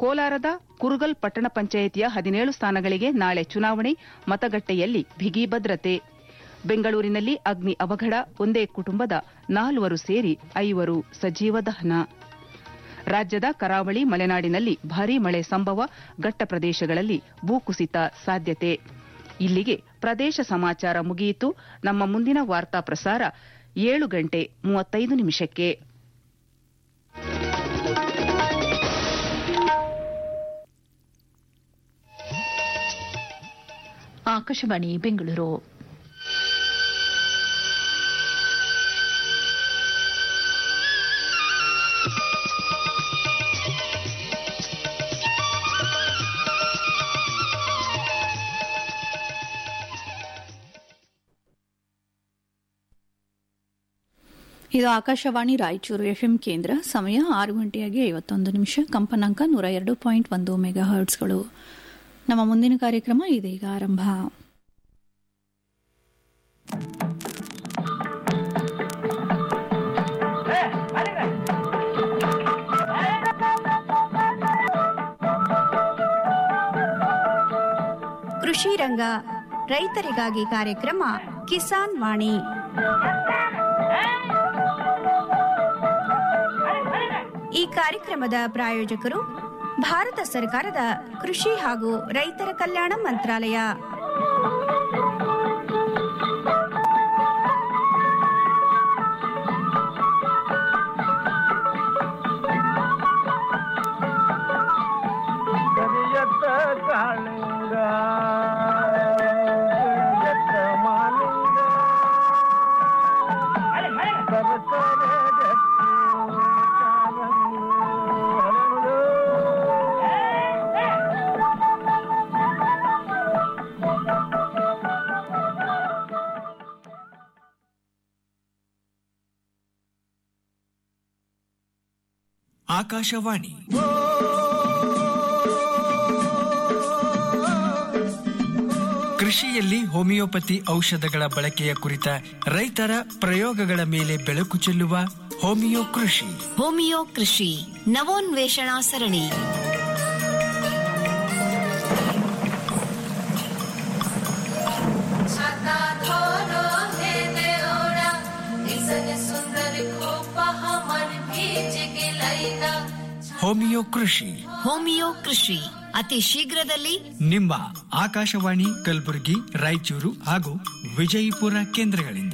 ಕೋಲಾರದ ಕುರುಗಲ್ ಪಟ್ಟಣ ಪಂಚಾಯಿತಿಯ ಹದಿನೇಳು ಸ್ಥಾನಗಳಿಗೆ ನಾಳೆ ಚುನಾವಣೆ ಮತಗಟ್ಟೆಯಲ್ಲಿ ಬಿಗಿ ಭದ್ರತೆ ಬೆಂಗಳೂರಿನಲ್ಲಿ ಅಗ್ನಿ ಅವಘಡ ಒಂದೇ ಕುಟುಂಬದ ನಾಲ್ವರು ಸೇರಿ ಐವರು ಸಜೀವ ದಹನ ರಾಜ್ಯದ ಕರಾವಳಿ ಮಲೆನಾಡಿನಲ್ಲಿ ಭಾರೀ ಮಳೆ ಸಂಭವ ಘಟ್ಟ ಪ್ರದೇಶಗಳಲ್ಲಿ ಭೂಕುಸಿತ ಸಾಧ್ಯತೆ ಇಲ್ಲಿಗೆ ಪ್ರದೇಶ ಸಮಾಚಾರ ಮುಗಿಯಿತು ನಮ್ಮ ಮುಂದಿನ ವಾರ್ತಾ ಪ್ರಸಾರ ಏಳು ಗಂಟೆ ಮೂವತ್ತೈದು ನಿಮಿಷಕ್ಕೆ ಆಕಾಶವಾಣಿ ಬೆಂಗಳೂರು ಇದು ಆಕಾಶವಾಣಿ ರಾಯಚೂರು ಎಫ್ಎಂ ಕೇಂದ್ರ ಸಮಯ ಆರು ಗಂಟೆಯಾಗಿ ಐವತ್ತೊಂದು ನಿಮಿಷ ಕಂಪನಾಂಕ ನೂರ ಎರಡು ಪಾಯಿಂಟ್ ಒಂದು ಮೆಗಾ ಹರ್ಟ್ಸ್ಗಳು ನಮ್ಮ ಮುಂದಿನ ಕಾರ್ಯಕ್ರಮ ಇದೀಗ ಆರಂಭ ಕೃಷಿ ರಂಗ ರೈತರಿಗಾಗಿ ಕಾರ್ಯಕ್ರಮ ಕಿಸಾನ್ ವಾಣಿ ಈ ಕಾರ್ಯಕ್ರಮದ ಪ್ರಾಯೋಜಕರು ಭಾರತ ಸರ್ಕಾರದ ಕೃಷಿ ಹಾಗೂ ರೈತರ ಕಲ್ಯಾಣ ಮಂತ್ರಾಲಯ ಕರಿಯತ್ತ ಕಾಳಿಂಗ ಕರಿಯತ್ತ ಮಾಲಿಂಗ ಸರಸರ ಗಟ್ಟಿ ಕಾರಂಗಿ ಹರಳು. ಆಕಾಶವಾಣಿ ಕೃಷಿಯಲ್ಲಿ ಹೋಮಿಯೋಪತಿ ಔಷಧಗಳ ಬಳಕೆಯ ಕುರಿತ ರೈತರ ಪ್ರಯೋಗಗಳ ಮೇಲೆ ಬೆಳಕು ಚೆಲ್ಲುವ ಹೋಮಿಯೋ ಕೃಷಿ ಹೋಮಿಯೋ ಕೃಷಿ ನವೋನ್ವೇಷಣಾ ಸರಣಿ ಹೋಮಿಯೋ ಕೃಷಿ ಹೋಮಿಯೋ ಕೃಷಿ ಅತಿ ಶೀಘ್ರದಲ್ಲಿ ನಿಮ್ಮ ಆಕಾಶವಾಣಿ ಕಲಬುರಗಿ ರಾಯಚೂರು ಹಾಗೂ ವಿಜಯಪುರ ಕೇಂದ್ರಗಳಿಂದ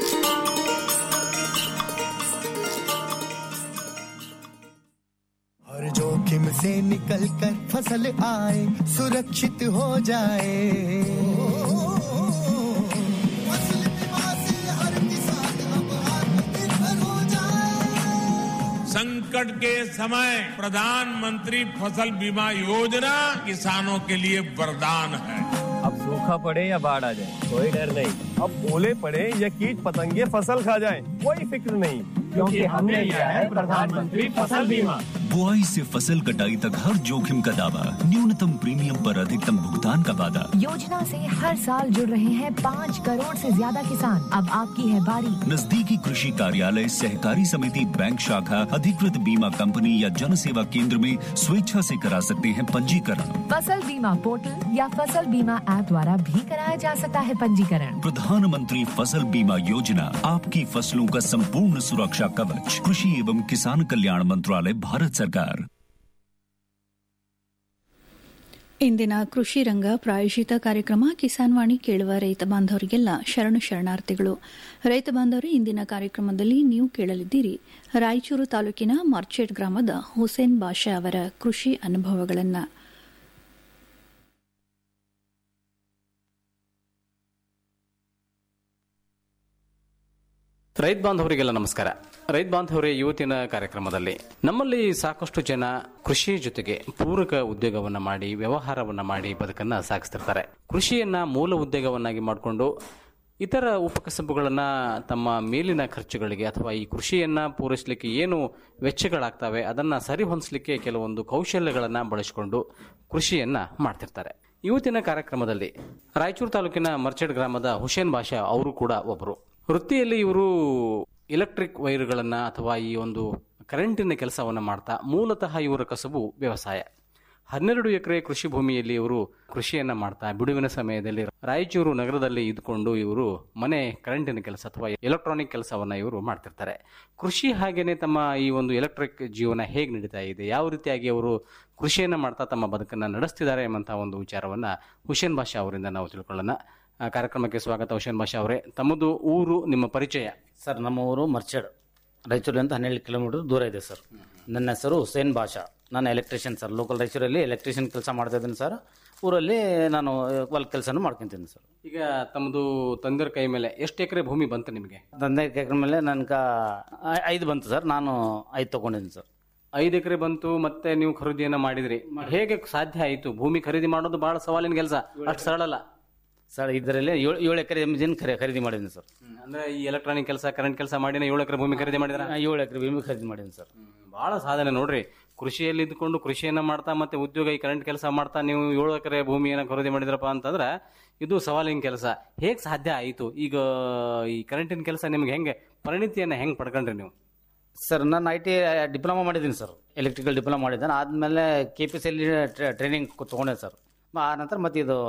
हर जोखिम से निकल कर फसल आए सुरक्षित हो जाए फसल बीमा से हर किसान अब आत्मनिर्भर हो जाए संकट के समय प्रधानमंत्री फसल बीमा योजना किसानों के लिए वरदान है अब सूखा पड़े या बाढ़ आ जाए कोई डर नहीं अब ओले पड़े या कीट पतंगे फसल खा जाए कोई फिक्र नहीं क्योंकि हमने लिया है प्रधानमंत्री फसल बीमा बुआई से फसल कटाई तक हर जोखिम का दावा न्यूनतम प्रीमियम पर अधिकतम भुगतान का वादा योजना से हर साल जुड़ रहे हैं पाँच करोड़ से ज्यादा किसान अब आपकी है बारी नजदीकी कृषि कार्यालय सहकारी समिति बैंक शाखा अधिकृत बीमा कंपनी या जन सेवा केंद्र में स्वेच्छा से करा सकते हैं पंजीकरण फसल बीमा पोर्टल या फसल बीमा ऐप द्वारा भी कराया जा सकता है पंजीकरण प्रधानमंत्री फसल बीमा योजना आपकी फसलों का संपूर्ण सुरक्षा कवच कृषि एवं किसान कल्याण मंत्रालय भारत सरकार ಇಂದಿನ ಕೃಷಿ ರಂಗ ಪ್ರಾಯೋಜಿತ ಕಾರ್ಯಕ್ರಮ ಕಿಸಾನ್ ವಾಣಿ ಕೇಳುವ ರೈತ ಬಾಂಧವರಿಗೆಲ್ಲ ಶರಣು ಶರಣಾರ್ಥಿಗಳು ರೈತ ಬಾಂಧವರು ಇಂದಿನ ಕಾರ್ಯಕ್ರಮದಲ್ಲಿ ನೀವು ಕೇಳಲಿದ್ದೀರಿ ರಾಯಚೂರು ತಾಲೂಕಿನ ಮಾರ್ಚೆಟ್ ಗ್ರಾಮದ ಹುಸೇನ್ ಬಾಷಾ ಅವರ ಕೃಷಿ ಅನುಭವಗಳನ್ನು ರೈತ ಬಾಂಧವರಿಗೆಲ್ಲ ನಮಸ್ಕಾರ ರೈತ ಬಾಂಧವರೇ ಇವತ್ತಿನ ಕಾರ್ಯಕ್ರಮದಲ್ಲಿ ನಮ್ಮಲ್ಲಿ ಸಾಕಷ್ಟು ಜನ ಕೃಷಿ ಜೊತೆಗೆ ಪೂರಕ ಉದ್ಯೋಗವನ್ನ ಮಾಡಿ ವ್ಯವಹಾರವನ್ನ ಮಾಡಿ ಬದುಕನ್ನ ಸಾಗಿಸ್ತಿರ್ತಾರೆ ಕೃಷಿಯನ್ನ ಮೂಲ ಉದ್ಯೋಗವನ್ನಾಗಿ ಮಾಡಿಕೊಂಡು ಇತರ ಉಪಕಸಬುಗಳನ್ನ ತಮ್ಮ ಮೇಲಿನ ಖರ್ಚುಗಳಿಗೆ ಅಥವಾ ಈ ಕೃಷಿಯನ್ನ ಪೂರೈಸಲಿಕ್ಕೆ ಏನು ವೆಚ್ಚಗಳಾಗ್ತವೆ ಅದನ್ನ ಸರಿಹೊಂದಿಸಲಿಕ್ಕೆ ಕೆಲವೊಂದು ಕೌಶಲ್ಯಗಳನ್ನ ಬಳಸಿಕೊಂಡು ಕೃಷಿಯನ್ನ ಮಾಡ್ತಿರ್ತಾರೆ ಇವತ್ತಿನ ಕಾರ್ಯಕ್ರಮದಲ್ಲಿ ರಾಯಚೂರು ತಾಲೂಕಿನ ಮರ್ಚಡ್ ಗ್ರಾಮದ ಹುಸೇನ್ ಬಾಷಾ ಅವರು ಕೂಡ ಒಬ್ಬರು ವೃತ್ತಿಯಲ್ಲಿ ಇವರು ಎಲೆಕ್ಟ್ರಿಕ್ ವೈರ್ಗಳನ್ನ ಅಥವಾ ಈ ಒಂದು ಕರೆಂಟಿನ ಕೆಲಸವನ್ನ ಮಾಡ್ತಾ ಮೂಲತಃ ಇವರ ಕಸಬು ವ್ಯವಸಾಯ ಹನ್ನೆರಡು ಎಕರೆ ಕೃಷಿ ಭೂಮಿಯಲ್ಲಿ ಇವರು ಕೃಷಿಯನ್ನ ಮಾಡ್ತಾ ಬಿಡುವಿನ ಸಮಯದಲ್ಲಿ ರಾಯಚೂರು ನಗರದಲ್ಲಿ ಇದ್ಕೊಂಡು ಇವರು ಮನೆ ಕರೆಂಟಿನ ಕೆಲಸ ಅಥವಾ ಎಲೆಕ್ಟ್ರಾನಿಕ್ ಕೆಲಸವನ್ನ ಇವರು ಮಾಡ್ತಿರ್ತಾರೆ ಕೃಷಿ ಹಾಗೇನೆ ತಮ್ಮ ಈ ಒಂದು ಎಲೆಕ್ಟ್ರಿಕ್ ಜೀವನ ಹೇಗೆ ನಡೀತಾ ಇದೆ ಯಾವ ರೀತಿಯಾಗಿ ಅವರು ಕೃಷಿಯನ್ನ ಮಾಡ್ತಾ ತಮ್ಮ ಬದುಕನ್ನ ನಡೆಸ್ತಿದ್ದಾರೆ ಎಂಬಂತಹ ಒಂದು ವಿಚಾರವನ್ನ ಹುಸೇನ್ ಬಾಷಾ ಅವರಿಂದ ನಾವು ತಿಳ್ಕೊಳ್ಳೋಣ ಆ, ಕಾರ್ಯಕ್ರಮಕ್ಕೆ ಸ್ವಾಗತ ಹುಸೇನ್ ಬಾಷಾ ಅವರೇ ತಮ್ಮದು ಊರು ನಿಮ್ಮ ಪರಿಚಯ ಸರ್ ನಮ್ಮ ಊರು ಮರ್ಚಡ್ ರಾಯಚೂರಿಂದ ಹನ್ನೆರಡು ಕಿಲೋಮೀಟರ್ ದೂರ ಇದೆ ಸರ್ ನನ್ನ ಹೆಸರು ಹುಸೇನ್ ಬಾಷಾ ನಾನು ಎಲೆಕ್ಟ್ರಿಷಿಯನ್ ಸರ್ ಲೋಕಲ್ ರಾಯಚೂರಲ್ಲಿ ಎಲೆಕ್ಟ್ರಿಷಿಯನ್ ಕೆಲಸ ಮಾಡ್ತಾ ಇದ್ದೀನಿ ಸರ್ ಊರಲ್ಲಿ ನಾನು ಹೊಲ ಕೆಲಸನೂ ಮಾಡ್ಕೊಂತೀನಿ ಸರ್ ಈಗ ತಮ್ಮದು ತಂದೆಯ ಕೈ ಮೇಲೆ ಎಷ್ಟು ಎಕರೆ ಭೂಮಿ ಬಂತು ನಿಮಗೆ ತಂದೆ ಎಕರೆ ಮೇಲೆ ನನ್ಗೆ ಐದು ಬಂತು ಸರ್ ನಾನು ಐದು ತೊಗೊಂಡಿದ್ದೀನಿ ಸರ್ ಐದು ಎಕರೆ ಬಂತು ಮತ್ತೆ ನೀವು ಖರೀದಿಯನ್ನ ಮಾಡಿದ್ರಿ ಹೇಗೆ ಸಾಧ್ಯ ಆಯಿತು ಭೂಮಿ ಖರೀದಿ ಮಾಡೋದು ಬಹಳ ಸವಾಲಿನ ಕೆಲಸ ಅಷ್ಟು ಸರಳ ಅಲ್ಲ ಸರ್ ಇದರಲ್ಲಿ ಏಳು ಏಳು ಎಕರೆ ಜಮೀನು ಖರೀ ಖರೀದಿ ಮಾಡಿದ್ದೀನಿ ಸರ್ ಅಂದ್ರೆ ಈ ಎಲೆಕ್ಟ್ರಾನಿಕ್ ಕೆಲಸ ಕರೆಂಟ್ ಕೆಲಸ ಮಾಡಿ ಏಳು ಎಕರೆ ಭೂಮಿ ಖರೀದಿ ಮಾಡಿದ್ರ ಏಳು ಎಕರೆ ಭೂಮಿ ಖರೀದಿ ಮಾಡಿದ್ದೀನಿ ಸರ್ ಬಹಳ ಸಾಧನೆ ನೋಡ್ರಿ ಕೃಷಿಯಲ್ಲಿ ಇದ್ಕೊಂಡು ಕೃಷಿಯನ್ನ ಮಾಡ್ತಾ ಮತ್ತೆ ಉದ್ಯೋಗ ಈ ಕರೆಂಟ್ ಕೆಲಸ ಮಾಡ್ತಾ ನೀವು ಏಳು ಎಕರೆ ಭೂಮಿಯನ್ನ ಖರೀದಿ ಮಾಡಿದ್ರಪ್ಪ ಅಂತಂದ್ರೆ ಇದು ಸವಾಲಿನ ಕೆಲಸ ಹೇಗೆ ಸಾಧ್ಯ ಆಯಿತು ಈಗ ಈ ಕರೆಂಟಿನ ಕೆಲಸ ನಿಮ್ಗೆ ಹೆಂಗೆ ಪರಿಣಿತಿಯನ್ನ ಹೆಂಗ್ ಪಡ್ಕೊಂಡ್ರಿ ನೀವು ಸರ್ ನಾನು ಐ ಟಿ ಡಿಪ್ಲೊಮಾ ಮಾಡಿದ್ದೀನಿ ಸರ್ ಎಲೆಕ್ಟ್ರಿಕಲ್ ಡಿಪ್ಲೊಮಾ ಮಾಡಿದ್ದೇನೆ ಆದಮೇಲೆ ಕೆ ಪಿ ಸಿ ಅಲ್ಲಿ ಟ್ರೈನಿಂಗ್ ತೊಗೊಂಡೆ ಸರ್ ಆ ನಂತರ ಮತ್ತೆ ಇದು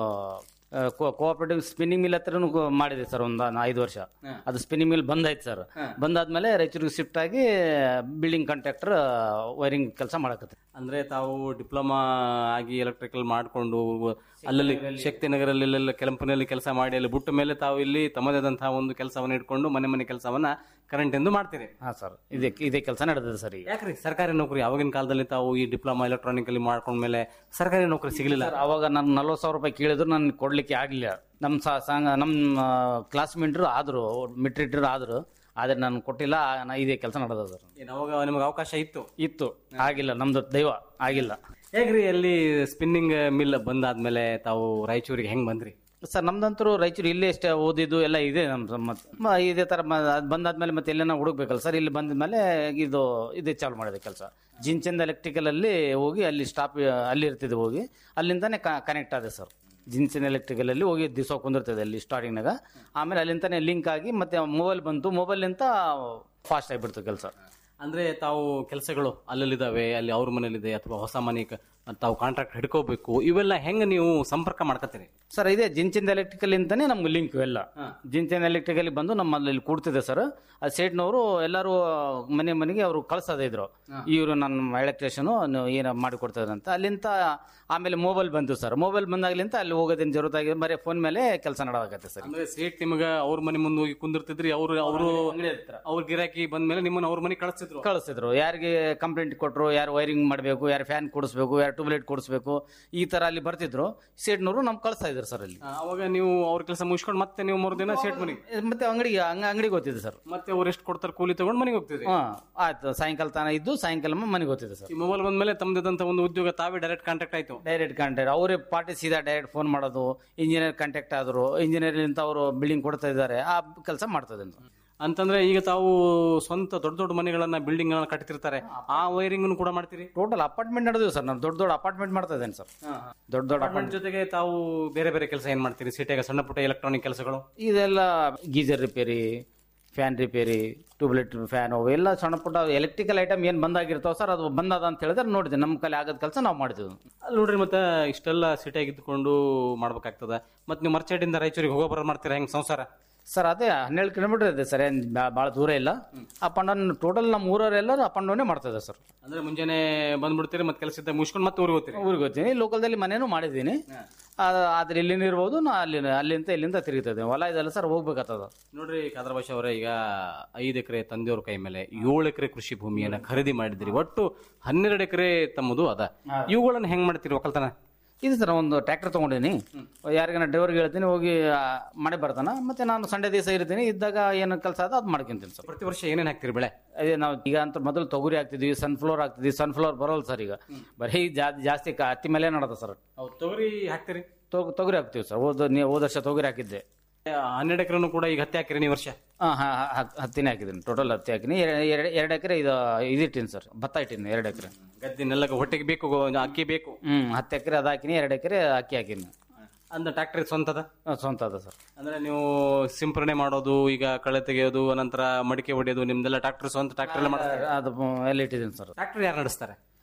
ಕೋಆಪರೇಟಿವ್ ಸ್ಪಿನ್ನಿಂಗ್ ಮಿಲ್ ಹತ್ರನೂ ಕೋ- ಮಾಡಿದೆ ಸರ್ ಒಂದು ಐದು ವರ್ಷ ಅದು ಸ್ಪಿನ್ನಿಂಗ್ ಮಿಲ್ ಬಂದಾಯ್ತು ಸರ್ ಬಂದಾದ್ಮೇಲೆ ರಾಯಚೂರಿಗೆ ಶಿಫ್ಟ್ ಆಗಿ ಬಿಲ್ಡಿಂಗ್ ಕಾಂಟ್ರಾಕ್ಟರ್ ವೈರಿಂಗ್ ಕೆಲಸ ಮಾಡಕತ್ತೆ ಅಂದ್ರೆ ತಾವು ಡಿಪ್ಲೊಮಾ ಆಗಿ ಎಲೆಕ್ಟ್ರಿಕಲ್ ಮಾಡಿಕೊಂಡು ಅಲ್ಲಲ್ಲಿ ಶಕ್ತಿ ನಗರಲ್ಲಿ ಕೆಂಪನಲ್ಲಿ ಕೆಲಸ ಮಾಡಿ ಅಲ್ಲಿ ಬಿಟ್ಟ ಮೇಲೆ ತಾವು ಇಲ್ಲಿ ತಮ್ಮದಾದಂತಹ ಒಂದು ಕೆಲಸವನ್ನು ಇಟ್ಕೊಂಡು ಮನೆ ಮನೆ ಕೆಲಸವನ್ನ ಕರೆಂಟ್ ಎಂದು ಮಾಡ್ತೀರಿ ಹಾಂ ಸರ್ ಇದೇ ಇದೇ ಕೆಲಸ ನಡೆದಿದೆ ಸರ್ ಈಗ ಯಾಕ್ರಿ ಸರ್ಕಾರಿ ನೌಕರಿ ಅವಾಗಿನ ಕಾಲದಲ್ಲಿ ತಾವು ಈ ಡಿಪ್ಲೊಮಾ ಎಲೆಕ್ಟ್ರಾನಿಕ್ ಅಲ್ಲಿ ಮಾಡ್ಕೊಂಡ್ಮೇಲೆ ಸರ್ಕಾರಿ ನೌಕರಿ ಸಿಗಲಿಲ್ಲ ಸರ್ ಅವಾಗ ನಾನು ನಲ್ವತ್ತು ಸಾವಿರ ರೂಪಾಯಿ ಕೇಳಿದ್ರು ನಾನು ಕೊಡ್ಲಿಕ್ಕೆ ಆಗಲಿಲ್ಲ ನಮ್ಮ ಸ- ಸಂಘ ನಮ್ಮ ಕ್ಲಾಸ್ಮೇಟ್ರು ಆದರು ಮಿಟ್ರಿಟ್ರು ಆದರು ಆದರೆ ನಾನು ಕೊಟ್ಟಿಲ್ಲ ಆ- ನಾ ಇದೇ ಕೆಲಸ ನಡೆದ ಸರ್ ಏನ್ ಅವಾಗ ನಿಮಗೆ ಅವಕಾಶ ಇತ್ತು ಇತ್ತು ಆಗಿಲ್ಲ ನಮ್ದು ದೈವ ಆಗಿಲ್ಲ ಹೇಗ್ರಿ ಅಲ್ಲಿ ಸ್ಪಿನ್ನಿಂಗ್ ಮಿಲ್ ಬಂದಾದ್ಮೇಲೆ ತಾವು ರಾಯಚೂರಿಗೆ ಹೆಂಗ್ ಬಂದ್ರಿ ಸರ್ ನಮ್ದಂತರೂ ರಾಯಚೂರು ಇಲ್ಲೇ ಅಷ್ಟೇ ಓದಿದ್ದು ಎಲ್ಲ ಇದೆ ನಮ್ಮ ಮತ್ತೆ ಇದೇ ಥರ ಮ- ಅದ್ ಬಂದಾದ್ಮೇಲೆ ಮತ್ತೆ ಎಲ್ಲೇನ ಹುಡುಕ್ಬೇಕಲ್ಲ ಸರ್ ಇಲ್ಲಿ ಬಂದ್ಮೇಲೆ ಇದು ಇದೇ ಚಾಲು ಮಾಡಿದೆ ಕೆಲಸ ಜಿನ್ಚಂದ್ ಎಲೆಕ್ಟ್ರಿಕಲ್ ಅಲ್ಲಿ ಹೋಗಿ ಅಲ್ಲಿ ಸ್ಟಾಪ್ ಅಲ್ಲಿ ಇರ್ತಿದ್ದೆ ಹೋಗಿ ಅಲ್ಲಿಂದಾನೆ ಕನೆಕ್ಟ್ ಆದೆ ಸರ್ ಜಿನ್ಚಂದ್ ಎಲೆಕ್ಟ್ರಿಕಲ್ ಅಲ್ಲಿ ಹೋಗಿ ದಿವಸ ಕುಂದಿರ್ತದೆ ಅಲ್ಲಿ ಸ್ಟಾರ್ಟಿಂಗ್ನಾಗ ಆಮೇಲೆ ಅಲ್ಲಿಂದಾನೆ ಲಿಂಕ್ ಆಗಿ ಮತ್ತೆ ಮೊಬೈಲ್ ಬಂತು ಮೊಬೈಲಿಂದ ಫಾಸ್ಟ್ ಆಗಿಬಿಡ್ತು ಕೆಲಸ ಅಂದ್ರೆ ತಾವು ಕೆಲಸಗಳು ಅಲ್ಲಲ್ಲಿದ್ದಾವೆ ಅಲ್ಲಿ ಅವ್ರ ಮನೇಲಿದೆ ಅಥವಾ ಹೊಸ ಮನೆ ಕ- ತಾವು ಕಾಂಟ್ರಾಕ್ಟ್ ಹಿಡ್ಕೋಬೇಕು ಇವೆಲ್ಲ ಹೆಂಗ ನೀವು ಸಂಪರ್ಕ ಮಾಡ್ಕತ್ತೀರಿ ಸರ್ ಇದೇ ಜಿನ್ಚಂದ್ ಎಲೆಕ್ಟ್ರಿಕಲ್ ಅಂತಾನೆ ನಮ್ಗೆ ಲಿಂಕ್ ಎಲ್ಲ ಜಿನ್ಚಂದ್ ಎಲೆಕ್ಟ್ರಿಕಲ್ ಬಂದು ನಮ್ಮಲ್ಲಿ ಕೂಡ್ತಿದೆ ಸರ್ ಆ ಸೇಟ್ನವರು ಎಲ್ಲರೂ ಮನೆ ಮನೆಗೆ ಅವರು ಕಳ್ಸೋದೇ ಇದ್ರು ಇವರು ನನ್ನ ಎಲೆಕ್ಟ್ರಿಷಿಯನು ಏನೋ ಮಾಡಿಕೊಡ್ತಾರೆ ಅಂತ ಅಲ್ಲಿಂದ ಆಮೇಲೆ ಮೊಬೈಲ್ ಬಂತು ಸರ್ ಮೊಬೈಲ್ ಬಂದಾಗ್ಲಿಂತ ಅಲ್ಲಿ ಹೋಗೋದೇನು ಜರುತ್ತಾಗಿ ಬರೀ ಫೋನ್ ಮೇಲೆ ಕೆಲಸ ನಡೆದಾಗತ್ತೆ ಸರ್ ಅಂದ್ರೆ ಸೇಟ್ ನಿಮಗ ಅವ್ರ ಮನೆ ಮುಂದೆ ಹೋಗಿ ಕುಂದಿರ್ತಿದ್ರಿ ಅವ್ರು ಅವರು ಅವ್ರ ಗಿರಾಕಿ ಬಂದ್ಮೇಲೆ ನಿಮ್ಮನ್ನ ಅವ್ರ ಮನೆ ಕಳಿಸ್ತಿದ್ರು ಕಳಿಸ್ತಿದ್ರು ಯಾರಿಗೆ ಕಂಪ್ಲೇಂಟ್ ಕೊಟ್ಟರು ಯಾರು ವೈರಿಂಗ್ ಮಾಡಬೇಕು ಯಾರು ಫ್ಯಾನ್ ಕೊಡಿಸ್ಬೇಕು ಯಾರು ಟ್ಯೂಬ್ಲೈಟ್ ಕೊಡಿಸ್ಬೇಕು ಈ ತರ ಅಲ್ಲಿ ಬರ್ತಿದ್ರು ಸೇಟ್ನವರು ನಮ್ಗೆ ಕಳಿಸ್ತಾ ಇದ್ರು ಸರ್ ಅಲ್ಲಿ ಆ, ಅವಾಗ ನೀವು ಅವ್ರ ಕೆಲಸ ಮುಗಿಸ್ಕೊಂಡು ಮತ್ತೆ ನೀವು ಮೂರು ದಿನ ಸೇಟ್ ಮನೆಗೆ ಮತ್ತೆ ಅಂಗಡಿಗೆ ಹಂಗ ಅಂಗಡಿಗೆ ಹೋಗ್ತಿದ್ದೆ ಸರ್ ಮತ್ತೆ ಅವ್ರು ಎಷ್ಟು ಕೊಡ್ತಾರೆ ಕೂಲಿ ತಗೊಂಡು ಮನೆಗೆ ಹೋಗ್ತಿದ್ರಿ ಹಾ ಆಯ್ತು ಸಾಯಂಕಾಲ ತನ ಇದ್ದು ಸಾಯಂಕಾಲ ಮನೆಗೆ ಹೋಗ್ತಿದ್ದೆ ಸರ್ ಈ ಮೊಬೈಲ್ ಬಂದ್ಮೇಲೆ ತಮ್ಮದಂತ ಒಂದು ಉದ್ಯೋಗ ತಾವೇ ಡೈರೆಕ್ಟ್ ಕಾಂಟ್ಯಾಕ್ಟ್ ಆಯ್ತು ಡೈರೆಕ್ಟ್ ಕಾಂಟ್ಯಾಕ್ಟ್ ಅವರೇ ಪಾರ್ಟಿ ಸೀದಾ ಡೈರೆಕ್ಟ್ ಫೋನ್ ಮಾಡೋದು ಇಂಜಿನಿಯರ್ ಕಾಂಟ್ಯಾಕ್ಟ್ ಆದ್ರು ಇಂಜಿನಿಯರ್ ಅಂತ ಅವರು ಬಿಲ್ಡಿಂಗ್ ಕೊಡ್ತಾ ಇದ್ದಾರೆ ಆ ಕೆಲಸ ಮಾಡ್ತದೆ ಅಂತಂದ್ರೆ ಈಗ ತಾವು ಸ್ವಂತ ದೊಡ್ಡ ದೊಡ್ಡ ಮನೆಗಳನ್ನ ಬಿಲ್ಡಿಂಗ್ ಗಳನ್ನ ಕಟ್ತಿರ್ತಾರೆ ಆ ವೈರಿಂಗ್ ಕೂಡ ಮಾಡ್ತೀರಿ ಟೋಟಲ್ ಅಪಾರ್ಟ್ಮೆಂಟ್ ನಡೆದಿವಿ ಸರ್ ನಾನು ದೊಡ್ಡ ದೊಡ್ಡ ಅಪಾರ್ಟ್ಮೆಂಟ್ ಮಾಡ್ತಾ ಇದ್ದೇನೆ ಸರ್ ದೊಡ್ಡ ದೊಡ್ಡ ಅಪಾರ್ಟ್ಮೆಂಟ್ ಜೊತೆಗೆ ತಾವು ಬೇರೆ ಬೇರೆ ಕೆಲಸ ಏನ್ ಮಾಡ್ತೀರಿ ಸಿಟಿಯಾಗ ಸಣ್ಣ ಪುಟ್ಟ ಎಲೆಕ್ಟ್ರಾನಿಕ್ ಕೆಲಸಗಳು ಇದೆಲ್ಲ ಗೀಜರ್ ರಿಪೇರಿ ಫ್ಯಾನ್ ರಿಪೇರಿ ಟ್ಯೂಬ್ಲೈಟ್ ಫ್ಯಾನ್ ಅವು ಎಲ್ಲ ಸಣ್ಣ ಪುಟ್ಟ ಎಲೆಕ್ಟ್ರಿಕಲ್ ಐಟಮ್ ಏನು ಬಂದಾಗಿರ್ತಾವ ಸರ್ ಅದು ಬಂದದ ಅಂತ ಹೇಳಿದ್ರೆ ನೋಡಿದೆ ನಮ್ಮ ಕಲೆ ಆಗದ ಕೆಲಸ ನಾವು ಮಾಡಿದ್ವಿ ಅಲ್ಲಿ ನೋಡ್ರಿ ಮತ್ತೆ ಇಷ್ಟೆಲ್ಲ ಸಿಟಿಯಾಗಿ ಇದ್ದುಕೊಂಡು ಮಾಡ್ಬೇಕಾಗ್ತದ ಮತ್ತೆ ನೀವು ಮರ್ಚೇಟಿಂದ ರಾಯಚೂರಿಗೆ ಹೋಗೋ ಬರೋ ಮಾಡ್ತೀರಾ ಹೆಂಗ್ ಸಂಸಾರ ಸರ್ ಅದೇ ಹನ್ನೆರಡು ಕಿಲೋಮೀಟರ್ ಇದೆ ಸರ್ ಏನು ಭಾಳ ದೂರ ಇಲ್ಲ ಅಪ್ ಅಂಡ್ ಡೌನ್ ಟೋಟಲ್ ನಮ್ಮ ಊರವರೆಲ್ಲರೂ ಅಪ್ ಅಂಡ್ ಡೌನೇ ಮಾಡ್ತಿದ್ದಾರೆ ಸರ್ ಅಂದ್ರೆ ಮುಂಜಾನೆ ಬಂದ್ಬಿಡ್ತೀರಿ ಮತ್ತೆ ಕೆಲಸ ಇದ್ದ ಮುಗಿಸ್ಕೊಂಡು ಮತ್ತೆ ಊರಿಗೆ ಹೋಗ್ತೀರಿ ಊರಿಗೆ ಹೋಗ್ತೀನಿ ಲೋಕಲ್ದಲ್ಲಿ ಮನೇನು ಮಾಡಿದ್ದೀನಿ ಆ- ಆದ್ರೆ ಇಲ್ಲಿನ ಇರ್ಬೋದು ನಾ ಅಲ್ಲಿ ಅಲ್ಲಿಂದ ಇಲ್ಲಿಂದ ತಿರುಗ್ತಾ ಇದ್ದೀನಿ ಹೊಲ ಇದೆಲ್ಲ ಸರ್ ಹೋಗ್ಬೇಕಾಗ್ತದ ನೋಡ್ರಿ ಕಾದರ್ಭಾಷ ಅವರೇ ಈಗ ಐದು ಎಕರೆ ತಂದೆಯವ್ರ ಕೈ ಮೇಲೆ ಏಳು ಎಕರೆ ಕೃಷಿ ಭೂಮಿಯನ್ನ ಖರೀದಿ ಮಾಡಿದ್ರಿ ಒಟ್ಟು ಹನ್ನೆರಡು ಎಕರೆ ತಮ್ಮದು ಅದ ಇವುಗಳನ್ನ ಹೆಂಗ್ ಮಾಡ್ತೀರಿ ಒಕ್ಕಲ್ತನ ಇದು ಸರ್ ಒಂದು ಟ್ರ್ಯಾಕ್ಟರ್ ತೊಗೊಂಡಿನಿ ಯಾರಿಗಾನ ಡ್ರೈವರ್ಗೆ ಹೇಳ್ತೀನಿ ಹೋಗಿ ಆ, ಮಾಡಿ ಬರ್ತಾನ ಮತ್ತೆ ನಾನು ಸಂಡೇ ದಿವಸ ಇರ್ತೀನಿ ಇದ್ದಾಗ ಏನು ಕೆಲಸ ಅದ ಅದು ಮಾಡ್ಕೊಂತೀನಿ ಸರ್ ಪ್ರತಿ ವರ್ಷ ಏನೇನ್ ಹಾಕ್ತಿರಿ ಬೆಳೆ ಅದೇ ನಾವು ಈಗ ಅಂತ ಮೊದಲು ತೊಗರಿ ಹಾಕ್ತಿದ್ವಿ ಸನ್ಫ್ಲವರ್ ಹಾಕ್ತಿದ್ವಿ ಸನ್ಫ್ಲವರ್ ಬರೋಲ್ಲ ಸರ್ ಈಗ ಬರೀ ಜಾ- ಜಾಸ್ತಿ ಕ- ಹತ್ತಿ ಮೇಲೆ ನಡದ ಸರ್ ಹೌದು ತೊಗರಿ ಹಾಕ್ತಿರಿ ತೊಗ್- ತೊಗರಿ ಹಾಕ್ತಿವಿ ಸರ್ ಹೋದ ನೀ ಹೋದ ವರ್ಷ ತೊಗರಿ ಹಾಕಿದ್ದೆ ಹನ್ನೆರಡು ಎಕರೆನು ಕೂಡ ಈಗ ಹತ್ತಿ ಹಾಕಿರಿ ನೀವು ವರ್ಷ ಹಾಂ ಹಾಂ ಹತ್ತಿನೇ ಹಾಕಿದ್ದೀನಿ ಟೋಟಲ್ ಹತ್ತಿ ಹಾಕಿನಿ ಎರಡು ಎರಡು ಎಕರೆ ಇದು ಇದಿಟ್ಟಿನಿ ಸರ್ ಭತ್ತ ಇಟ್ಟಿನಿ ಎರಡು ಎಕರೆ ಗದ್ದಿನೆಲ್ಲ ಹೊಟ್ಟೆಗೆ ಬೇಕು ಗೋ- ಅಕ್ಕಿ ಬೇಕು ಹ್ಞೂ ಹತ್ತು ಎಕರೆ ಅದು ಹಾಕಿನಿ ಎರಡು ಎಕರೆ ಅಕ್ಕಿ ಹಾಕಿನಿ ಅಂದ ಟ್ರ್ಯಾಕ್ಟರ್ ಸ್ವಂತದ ಆ, ಸ್ವಂತ ಅದ ಸರ್ ಅಂದ್ರೆ ನೀವು ಸಿಂಪರಣೆ ಮಾಡೋದು ಈಗ ಕಳೆ ತೆಗೆಯೋದು ನಂತರ ಮಡಿಕೆ ಹೊಡೆಯೋದು ನಿಮ್ದೆಲ್ಲ ಟ್ರಾಕ್ಟರ್ ಸ್ವಂತ ಟ್ರಾಕ್ಟರ್ ಎಲ್ಲ ಮಾಡ್ತಾರೆ ಅದು ಎಲ್ಲ ಇಟ್ಟಿದ್ದೀನಿ ಸರ್ ಟ್ರಾಕ್ಟರ್ ಯಾರು ನಡೆಸ್ತಾರೆ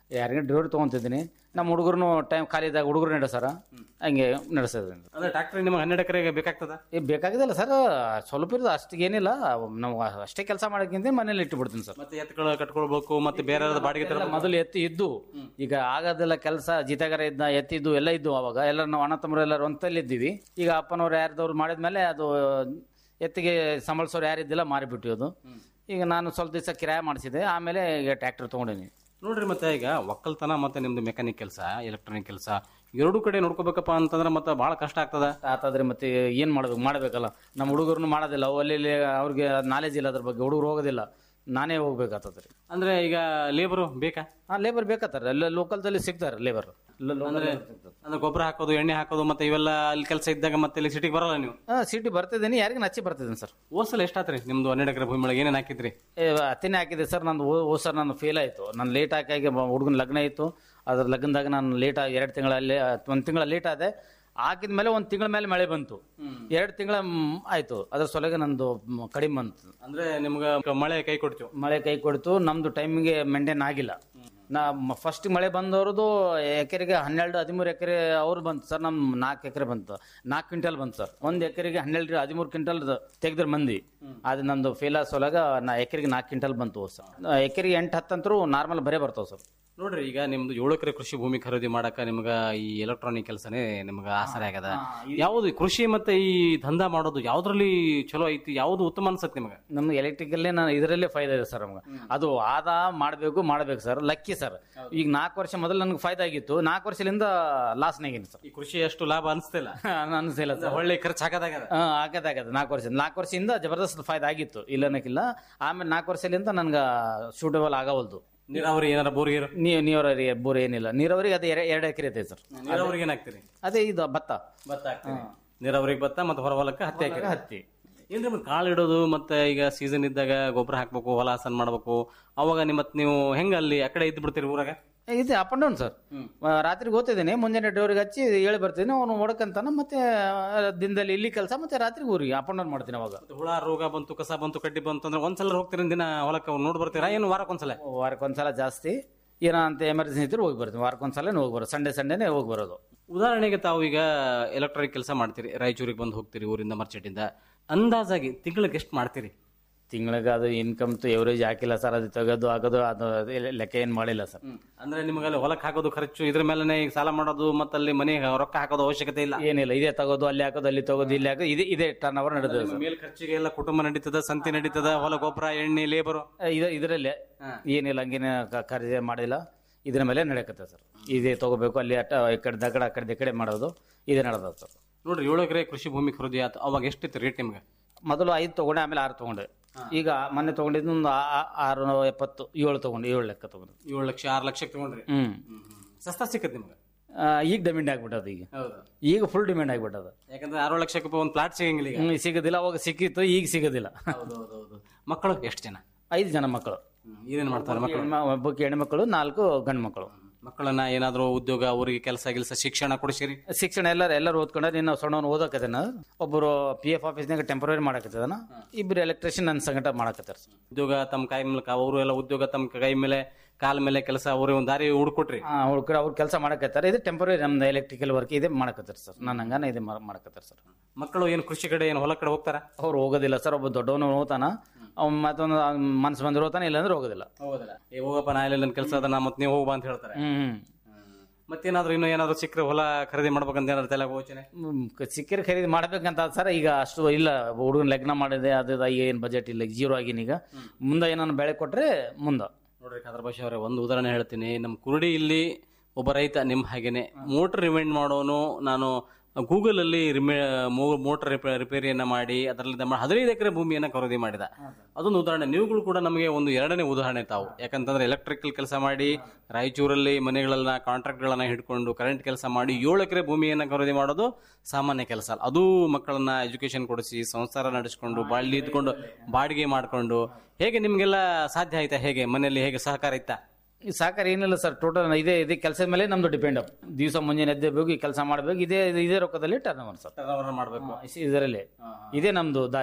ಯಾರಿಗೆ ಡ್ರೈವರ್ ತೊಗೊಂತಿದ್ದೀನಿ ನಮ್ಮ ಹುಡುಗರು ಟೈಮ್ ಖಾಲಿ ಇದ್ದಾಗ ಹುಡುಗರು ನಡೆಸಾರ ಹಂಗೆ ನಡೆಸಿದ್ದೀನಿ ಅಂದ್ರೆ ಟ್ರಾಕ್ಟರ್ ನಿಮ್ಗೆ ಹನ್ನೆರಡು ಎಕರೆಗೆ ಬೇಕಾಗ್ತದ ಏ ಬೇಕಾಗಿದಲ್ಲ ಸರ್ ಸ್ವಲ್ಪ ಇರೋದು ಅಷ್ಟಿಗೇನಿಲ್ಲ ನಾವು ಅಷ್ಟೇ ಕೆಲಸ ಮಾಡೋಕ್ಕಿಂತ ಮನೇಲಿ ಇಟ್ಟುಬಿಡ್ತೀನಿ ಸರ್ ಮತ್ತೆ ಎತ್ತುಗಳು ಕಟ್ಕೊಳ್ಬೇಕು ಮತ್ತೆ ಬೇರೆ ಬಾಡಿಗೆ ತರ ಎಲ್ಲ ಮೊದಲು ಎತ್ತಿ ಇದ್ದು ಈಗ ಆಗೋದೆಲ್ಲ ಕೆಲಸ ಜಿತಗಾರ ಇದ್ದ ಎತ್ತಿದ್ದು ಎಲ್ಲ ಇದ್ದು ಅವಾಗ ಎಲ್ಲ ನಾವು ಅಣ್ಣ ತಮ್ಮರು ಎಲ್ಲರೂ ಒಂತಲ್ಲಿ ಇದ್ದೀವಿ ಈಗ ಅಪ್ಪನವ್ರು ಯಾರ್ದವ್ರು ಮಾಡಿದ್ಮೇಲೆ ಅದು ಎತ್ತಿಗೆ ಸಂಬಳಿಸೋರು ಯಾರಿದ್ದಿಲ್ಲ ಮಾರಿಬಿಟ್ಟು ಅದು ಈಗ ನಾನು ಸ್ವಲ್ಪ ದಿವಸ ಕಿರಾಯ ಮಾಡಿಸಿದೆ ಆಮೇಲೆ ಈಗ ಟ್ರ್ಯಾಕ್ಟರ್ ತೊಗೊಂಡಿನಿ ನೋಡ್ರಿ ಮತ್ತೆ ಈಗ ಒಕ್ಕಲ್ತನ ಮತ್ತೆ ನಿಮ್ದು ಮೆಕ್ಯಾನಿಕ್ ಕೆಲಸ ಎಲೆಕ್ಟ್ರಾನಿಕ್ ಕೆಲಸ ಎರಡು ಕಡೆ ನೋಡ್ಕೋಬೇಕಪ್ಪ ಅಂತಂದ್ರೆ ಮತ್ತೆ ಬಹಳ ಕಷ್ಟ ಆಗ್ತದ ಆತಾದ್ರೆ ಮತ್ತೆ ಏನ್ ಮಾಡ್ಬೇಕು ಮಾಡ್ಬೇಕಲ್ಲ ನಮ್ಮ ಹುಡುಗರು ಮಾಡೋದಿಲ್ಲ ಅವು ಅಲ್ಲಿ ಇಲ್ಲಿ ಅವ್ರಿಗೆ ನಾಲೆಜ್ ಇಲ್ಲ ಅದ್ರ ಬಗ್ಗೆ ಹುಡುಗರು ಹೋಗೋದಿಲ್ಲ ನಾನೇ ಹೋಗ್ಬೇಕಾಗ್ತದ್ರಿ ಅಂದ್ರೆ ಈಗ ಲೇಬರು ಬೇಕಾ ಹಾ ಲೇಬರ್ ಬೇಕಾಗ್ತಾರೆ ಎಲ್ಲ ಲೋಕಲ್ದಲ್ಲಿ ಸಿಗ್ತಾರೆ ಲೇಬರ್ ಅಂದ್ರೆ ಅಂದ್ರೆ ಗೊಬ್ಬರ ಹಾಕೋದು ಎಣ್ಣೆ ಹಾಕೋದು ಮತ್ತೆ ಇವೆಲ್ಲ ಅಲ್ಲಿ ಕೆಲಸ ಇದ್ದಾಗ ಮತ್ತೆ ಇಲ್ಲಿ ಸಿಟಿಗೆ ಬರಲ್ಲ ನೀವು ಸಿಟಿ ಬರ್ತಿದ್ದೀನಿ ಯಾರಿಗೆ ನಚ್ಚಿ ಬರ್ತಿದ್ದೀನಿ ಸರ್ ಓಸಲ್ ಎಷ್ಟಾತ್ರಿ ನಿಮ್ದು ಹನ್ನೆರಡು ಎಕರೆ ಭೂಮಿ ಒಳಗೆ ಏನೇನು ಹಾಕಿದ್ರಿ ಏ, ಹತ್ತಿನೇ ಹಾಕಿದೆ ಸರ್ ನಂದು ಓ ಸರ್ ನಾನು ಫೇಲ್ ಆಯಿತು ನಾನು ಲೇಟ್ ಹಾಕಿ ಹುಡುಗನ ಲಗ್ನ ಇತ್ತು ಅದ್ರ ಲಗ್ನದಾಗ ನಾನು ಲೇಟ್ ಆಗಿ ಎರಡು ತಿಂಗಳಲ್ಲಿ ಒಂದು ತಿಂಗಳ ಲೇಟ್ ಆದೆ ಹಾಕಿದ ಮೇಲೆ ಒಂದು ತಿಂಗಳ ಮೇಲೆ ಮಳೆ ಬಂತು ಎರಡು ತಿಂಗಳ ಆಯ್ತು ಅದ್ರ ಸೊಲಗೆ ನಂದು ಮ್, ಕಡಿಮೆ ಬಂತು ಅಂದ್ರೆ ನಿಮ್ಗೆ ಮಳೆ ಕೈ ಕೊಡ್ತೀವಿ ಮಳೆ ಕೈ ಕೊಡ್ತು ನಮ್ದು ಟೈಮಿಗೆ ಮೇಂಟೈನ್ ಆಗಿಲ್ಲ ನಾ ಫಸ್ಟ್ ಮಳೆ ಬಂದವ್ರದ್ದು ಎಕರೆಗೆ ಹನ್ನೆರಡು ಹದಿಮೂರು ಎಕರೆ ಅವ್ರು ಬಂತು ಸರ್ ನಮ್ ನಾಲ್ಕು ಎಕರೆ ಬಂತು ನಾಲ್ಕು ಕ್ವಿಂಟಲ್ ಬಂತು ಸರ್ ಒಂದು ಎಕರೆಗೆ ಹನ್ನೆರಡು ಹದಿಮೂರು ಕ್ವಿಂಟಲ್ ತೆಗೆದ್ರ ಮಂದಿ ಅದು ನಂದು ಫೇಲ್ ಸೊಲಾಗ ನಾ ಎಕರೆಗೆ ನಾಲ್ಕು ಕ್ವಿಂಟಲ್ ಬಂತು ಸರ್ ಎಕರೆಗೆ ಎಂಟು ಹತ್ತಂತರೂ ನಾರ್ಮಲ್ ಬರೇ ಬರ್ತಾವ ಸರ್ ನೋಡ್ರಿ ಈಗ ನಿಮ್ದು ಏಳು ಎಕರೆ ಕೃಷಿ ಭೂಮಿ ಖರೀದಿ ಮಾಡಕ ನಿಮ್ಗ ಈ ಎಲೆಕ್ಟ್ರಾನಿಕ್ ಕೆಲಸನೇ ನಿಮ್ಗ ಆಸರೆ ಆಗ್ಯದ ಯಾವ್ದು ಕೃಷಿ ಮತ್ತೆ ಈ ದಂಧ ಮಾಡೋದು ಯಾವ್ದ್ರಲ್ಲಿ ಚಲೋ ಐತಿ ಯಾವ್ದು ಉತ್ತಮ ಅನ್ಸತ್ ನಿಮ್ಗ ನಮ್ಗೆ ಎಲೆಕ್ಟ್ರಿಕಲ್ಲೇ ನಾನು ಇದರಲ್ಲೇ ಫೈದಾ ಇದೆ ಸರ್ ನಮ್ಗೆ ಅದು ಆದ ಮಾಡಬೇಕು ಮಾಡಬೇಕು ಸರ್ ಲಕ್ಕಿ ಸರ್ ಈಗ ನಾಲ್ಕು ವರ್ಷ ಮೊದಲು ನನಗೆ ಫೈದಾ ಆಗಿತ್ತು ನಾಲ್ಕು ವರ್ಷದಿಂದ ಲಾಸ್ನಾಗೇನಿ ಸರ್ ಈ ಕೃಷಿ ಅಷ್ಟು ಲಾಭ ಅನಿಸ್ತಿಲ್ಲ ಅನಿಸಿಲ್ಲ ಸರ್ ಒಳ್ಳೆ ಖರ್ಚು ಹಾಕದಾಗ್ಯದ ಹಾ ಆಗದ ಆಗದ ನಾಲ್ಕು ವರ್ಷ ನಾಲ್ಕು ವರ್ಷದಿಂದ ಜಬರ್ದಸ್ತ್ ಫಾಯ್ದಾ ಆಗಿತ್ತು ಇಲ್ಲ ಅನ್ನಕ್ಕಿಲ್ಲ ಆಮೇಲೆ ನಾಲ್ಕು ವರ್ಷದಿಂದ ನನ್ಗೆ ಸೂಟೇಬಲ್ ಆಗವಲ್ದು ನೀರಾವರಿ ಏನಾರ ಬೋರ್ಗೀರು ನೀ- ನೀರಾವರಿ ಬೋರ್ ಏನಿಲ್ಲ ನೀರಾವರಿಗೆ ಅದು ಎರೆ- ಎರಡು ಎಕರೆ ಐತೆ ಸರ್ ನೀರಾವರಿಗೆ ಏನಾಗ್ತೀರಿ ಅದೇ ಇದು ಭತ್ತ ಭತ್ತ ಹಾಕ್ತೀರಿ ನೀರಾವರಿಗೆ ಭತ್ತ ಮತ್ತೆ ಹೊರ ಹೊಲಕ್ಕೆ ಹತ್ತಿ ಹಾಕಿರಿ ಹತ್ತಿ ಏನ್ರಿ ಮತ್ತೆ ಕಾಳು ಇಡೋದು ಮತ್ತೆ ಈಗ ಸೀಸನ್ ಇದ್ದಾಗ ಗೊಬ್ಬರ ಹಾಕ್ಬೇಕು ಹೊಲ ಹಸನ್ ಮಾಡ್ಬೇಕು ಅವಾಗ ನಿಮ್ ಮತ್ ನೀವು ಹೆಂಗ ಅಲ್ಲಿ ಆ ಕಡೆ ಇದ್ದು ಬಿಡ್ತೀರಿ ಊರಾಗ ಇದೆ ಅಪ್ ಅಂಡ್ ಡೌನ್ ಸರ್ ರಾತ್ರಿ ಓದ್ತಿದ್ದೀನಿ ಮುಂಜಾನೆ ಡ್ರೈವರ್ಗೆ ಹಚ್ಚಿ ಹೇಳಿ ಬರ್ತೀನಿ ಅವನು ಹೊಡಕಂತಾನ ಮತ್ತೆ ಆ, ದಿನದಲ್ಲಿ ಇಲ್ಲಿ ಕೆಲಸ ಮತ್ತೆ ರಾತ್ರಿ ಊರಿಗೆ ಅಪ್ ಅಂಡ್ ಡೌನ್ ಮಾಡ್ತೀನಿ ಅವಾಗ ಮತ್ತೆ ಹುಳ ರೋಗ ಬಂತು ಕಸ ಬಂತು ಕಡ್ಡಿ ಬಂತು ಅಂದ್ರೆ ಒಂದ್ಸಲ ಹೋಗ್ತೀರಿ ದಿನ ಹೊಲಕ್ಕೆ ನೋಡ್ ಬರ್ತೀರಾ ಏನು ವಾರಕ್ಕೊಂದ್ಸಲ ವಾರಕ್ಕೊಂದ್ಸಲ ಜಾಸ್ತಿ ಏನೋ ಅಂತ ಎಮರ್ಜೆನ್ಸಿ ಇದ್ರೆ ಹೋಗಿ ಬರ್ತೀನಿ ವಾರಕ್ಕೊಂದ್ಸಲ ಹೋಗಿ ಬರೋದು ಸಂಡೇ ಸಂಡೇನೆ ಹೋಗಿ ಬರೋದು ಉದಾಹರಣೆಗೆ ತಾವು ಈಗ ಎಲೆಕ್ಟ್ರಾನಿಕ್ ಕೆಲಸ ಮಾಡ್ತೀರಿ ರಾಯಚೂರಿಗೆ ಬಂದು ಹೋಗ್ತೀರಿ ಊರಿಂದ ಮರ್ಚೆಟಿಂದ ಅಂದಾಜಾಗಿ ತಿಂಗಳಿಗೆ ಎಷ್ಟು ಮಾಡ್ತೀರಿ ತಿಂಗಳಿಗೆ ಅದು ಇನ್ಕಮ್ ತು ಎವರೇಜ್ ಹಾಕಿಲ್ಲ ಸರ್ ಅದು ತೆಗೆದು ಆಗೋದು ಅದು ಲೆಕ್ಕ ಏನು ಮಾಡಿಲ್ಲ ಸರ್ ಅಂದ್ರೆ ನಿಮ್ಗೆ ಅಲ್ಲಿ ಹೊಲಕ್ಕೆ ಹಾಕೋದು ಖರ್ಚು ಇದ್ರ ಮೇಲೆ ಈಗ ಸಾಲ ಮಾಡೋದು ಮತ್ತೆ ಅಲ್ಲಿ ಮನೆ ರೊಕ್ಕ ಹಾಕೋದು ಅವಶ್ಯಕತೆ ಇಲ್ಲ ಏನಿಲ್ಲ ಇದೇ ತಗೋದು ಅಲ್ಲಿ ಹಾಕೋದು ಅಲ್ಲಿ ತಗೋದು ಇಲ್ಲಿ ಹಾಕೋದು ಇದೇ ಇದೇ ಟರ್ನ್ ಓವರ್ ನಡೆದಿದೆ ಸರ್ ಮೇಲ್ ಖರ್ಚಿಗೆ ಎಲ್ಲ ಕುಟುಂಬ ನಡೀತದ ಸಂತಿ ನಡೀತದ ಹೊಲ ಗೊಬ್ಬರ ಎಣ್ಣೆ ಲೇಬರು ಇದು ಇದರಲ್ಲೇ ಏನಿಲ್ಲ ಹಂಗೇನೆ ಕ- ಖರೀದಿ ಮಾಡಿಲ್ಲ ಇದ್ರ ಮೇಲೆ ನಡೆಯಕತ್ತೆ ಸರ್ ಇದೇ ತಗೋಬೇಕು ಅಲ್ಲಿ ಅಟ್ಟ ಈ ಕಡೆ ದಗಡ ಆ ಕಡೆ ಈ ಕಡೆ ಮಾಡೋದು ಇದೇ ನಡೆದ ಸರ್ ನೋಡ್ರಿ ಏಳು ಎಕರೆ ಕೃಷಿ ಭೂಮಿ ಖರೀದಿ ಆಯ್ತು ಅವಾಗ ಎಷ್ಟಿತ್ತು ರೇಟ್ ನಿಮ್ಗೆ ಮೊದಲು ಐದು ತಗೊಂಡೆ ಆಮೇಲೆ ಆರು ತಗೊಂಡೆ ಈಗ ಮೊನ್ನೆ ತಗೊಂಡಿದ್ದು ಒಂದು ಆ- ಆ- ಆರು ಎಪ್ಪತ್ತು ಏಳು ತಗೊಂಡು ಏಳು ಲೆಕ್ಕ ತಗೊಂಡು ಏಳು ಲಕ್ಷ ಆರು ಲಕ್ಷಕ್ಕೆ ತಗೊಂಡ್ರಿ ಹ್ಮ್ ಸಸ್ತಾ ಸಿಕ್ಕತ್ ನಿಮ್ಗೆ ಆ, ಈಗ ಡಿಮ್ಯಾಂಡ್ ಆಗ್ಬಿಟ್ಟದ ಈಗ ಹೌದು ಈಗ ಫುಲ್ ಡಿಮ್ಯಾಂಡ್ ಆಗ್ಬಿಟ್ಟದ ಯಾಕಂದ್ರೆ ಆರು ಲಕ್ಷಕ್ಕೆ ರೂಪಾಯಿ ಒಂದು ಪ್ಲಾಟ್ ಸಿಗಂಗಿಲ್ಲ ಈಗ ಹ್ಮ್, ಸಿಗೋದಿಲ್ಲ ಅವಾಗ ಸಿಕ್ಕಿತ್ತು ಈಗ ಸಿಗೋದಿಲ್ಲ ಹೌದು ಮಕ್ಕಳು ಎಷ್ಟು ಜನ ಐದು ಜನ ಮಕ್ಕಳು ಏನೇನ್ ಮಾಡ್ತಾರೆ ಮಕ್ಕಳು ಹೆಣ್ಮ- ಒಬ್ಬಕ್ಕೆ ಹೆಣ್ಮಕ್ಳು ನಾಲ್ಕು ಗಂಡು ಮಕ್ಕಳು ಮಕ್ಕಳನ್ನ ಏನಾದ್ರು ಉದ್ಯೋಗ ಅವರಿಗೆ ಕೆಲಸ ಗಿಲ್ಸ ಶಿಕ್ಷಣ ಕೊಡಿಸಿರಿ ಶಿಕ್ಷಣ ಎಲ್ಲರೂ ಎಲ್ಲರೂ ಓದ್ಕೊಂಡ್ರೆ ನೀನು ಸಣ್ಣವನು ಓದಕತ್ತೇನ ಒಬ್ಬರು ಪಿ ಎಫ್ ಆಫೀಸ್ನಾಗ ಟೆಂಪರರಿ ಮಾಡಕತ್ತದನ ಇಬ್ರು ಎಲೆಕ್ಟ್ರಿಷಿಯನ್ ನನ್ನ ಸಂಗಟ ಮಾಡಕತ್ತಾರ ಉದ್ಯೋಗ ತಮ್ಮ ಕೈ ಮೂಲಕ ಅವರು ಎಲ್ಲ ಉದ್ಯೋಗ ತಮ್ಮ ಕೈ ಮೇಲೆ ಕಾಲ ಮೇಲೆ ಕೆಲಸ ಅವರೇ ಒಂದು ದಾರಿ ಹುಡ್ಕೊಟ್ರಿ ಅವ್ರ ಅವ್ರು ಕೆಲಸ ಮಾಡಕತ್ತಾರ ಇದು ಟೆಂಪರರಿ ನಮ್ದು ಎಲೆಕ್ಟ್ರಿಕಲ್ ವರ್ಕ್ ಇದೆ ಮಾಡಕತ್ತಾರ ಸರ್ ನನ್ನ ಹಂಗಾನ ಇದೆ ಮಾಡಕತ್ತಾರ ಸರ್ ಮಕ್ಕಳು ಏನು ಕೃಷಿ ಕಡೆ ಏನು ಹೊಲ ಕಡೆ ಹೋಗ್ತಾರ ಅವ್ರು ಹೋಗೋದಿಲ್ಲ ಸರ್ ಒಬ್ಬ ದೊಡ್ಡವನು ಹೋಗ್ತಾನ ಅವ್ನು ಮತ್ತೊಂದು ಮನ್ಸು ಬಂದ್ರೆ ಹೋಗ್ತಾನೆ ಇಲ್ಲಾಂದ್ರೆ ಹೋಗೋದಿಲ್ಲ ಹೋಗೋದಿಲ್ಲ ಏ ಹೋಗಪ್ಪ ನಾ ಇಲ್ಲ ಕೆಲಸ ಅದ ನಾ ಮತ್ತೆ ನೀವು ಹೋಗ್ಬಾ ಅಂತ ಹೇಳ್ತಾರೆ ಹ್ಮ್ ಮತ್ತೇನಾದ್ರು ಇನ್ನೂ ಏನಾದ್ರು ಸಿಕ್ಕರೆ ಹೊಲ ಖರೀದಿ ಮಾಡ್ಬೇಕಂತ ಏನಾದ್ರು ತಲೆ ಯೋಚನೆ ಹ್ಮ್. ಕ- ಸಿಕ್ಕಿರ ಖರೀದಿ ಮಾಡ್ಬೇಕಂತ ಸರ್ ಈಗ ಅಷ್ಟು ಇಲ್ಲ ಹುಡುಗನ ಲಗ್ನ ಮಾಡಿದೆ ಅದು ಏನು ಬಜೆಟ್ ಇಲ್ಲ ಜೀರೋ ಆಗಿನ ಈಗ ಮುಂದೆ ಏನಾದ್ರು ಬೆಳೆ ಕೊಟ್ರೆ ಮುಂದೆ ನೋಡ್ರಿ ಖಾದರ್ ಭಾಷೆ ಅವರೇ ಒಂದು ಉದಾಹರಣೆ ಹೇಳ್ತೀನಿ ನಮ್ಮ ಕುರುಡಿ ಇಲ್ಲಿ ಒಬ್ಬ ರೈತ ನಿಮ್ಮ ಹಾಗೇನೆ ಮೋಟರ್ ರಿಮೈಂಡ್ ಮಾಡೋನು ನಾನು ಗೂಗಲ್ ಅಲ್ಲಿ ರಿಮೇ ಮೋಟರ್ ರಿಪೇರಿಯನ್ನ ಮಾಡಿ ಅದರಲ್ಲಿ ನಮ್ಮ ಹದಿನೈದು ಎಕರೆ ಭೂಮಿಯನ್ನ ಖರೀದಿ ಮಾಡಿದ ಅದೊಂದು ಉದಾಹರಣೆ ನೀವುಗಳು ಕೂಡ ನಮಗೆ ಒಂದು ಎರಡನೇ ಉದಾಹರಣೆ ತಾವು ಯಾಕಂತಂದ್ರೆ ಎಲೆಕ್ಟ್ರಿಕಲ್ ಕೆಲಸ ಮಾಡಿ ರಾಯಚೂರಲ್ಲಿ ಮನೆಗಳನ್ನ ಕಾಂಟ್ರಾಕ್ಟ್ಗಳನ್ನ ಹಿಡ್ಕೊಂಡು ಕರೆಂಟ್ ಕೆಲಸ ಮಾಡಿ ಏಳು ಎಕರೆ ಭೂಮಿಯನ್ನ ಖರೀದಿ ಮಾಡೋದು ಸಾಮಾನ್ಯ ಕೆಲಸ ಅಲ್ಲ ಅದು ಮಕ್ಕಳನ್ನ ಎಜುಕೇಶನ್ ಕೊಡಿಸಿ ಸಂಸಾರ ನಡೆಸ್ಕೊಂಡು ಬಾಳ್ಲಿ ಇದ್ಕೊಂಡು ಬಾಡಿಗೆ ಮಾಡ್ಕೊಂಡು ಹೇಗೆ ನಿಮ್ಗೆಲ್ಲ ಸಾಧ್ಯ ಆಯ್ತಾ ಹೇಗೆ ಮನೆಯಲ್ಲಿ ಹೇಗೆ ಸಹಕಾರ ಇತ್ತಾ ಈ ಸಹಕಾರ ಏನಿಲ್ಲ ಸರ್ ಟೋಟಲ್ ಇದೇ ಇದೇ ಕೆಲಸದ ಮೇಲೆ ನಮ್ದು ಡಿಪೆಂಡ್ ದಿವಸ ಮುಂಜಾನೆ ಎದ್ದೇಬೇಕು ಈ ಕೆಲಸ ಮಾಡಬೇಕು ಇದೇ ಇದೇ ರೊಕ್ಕದಲ್ಲಿ ಟರ್ನ್ ಓವರ್ ಸರ್ ಮಾಡಬೇಕು ಇದರಲ್ಲಿ ಇದೇ ನಮ್ದು ದಾರಿ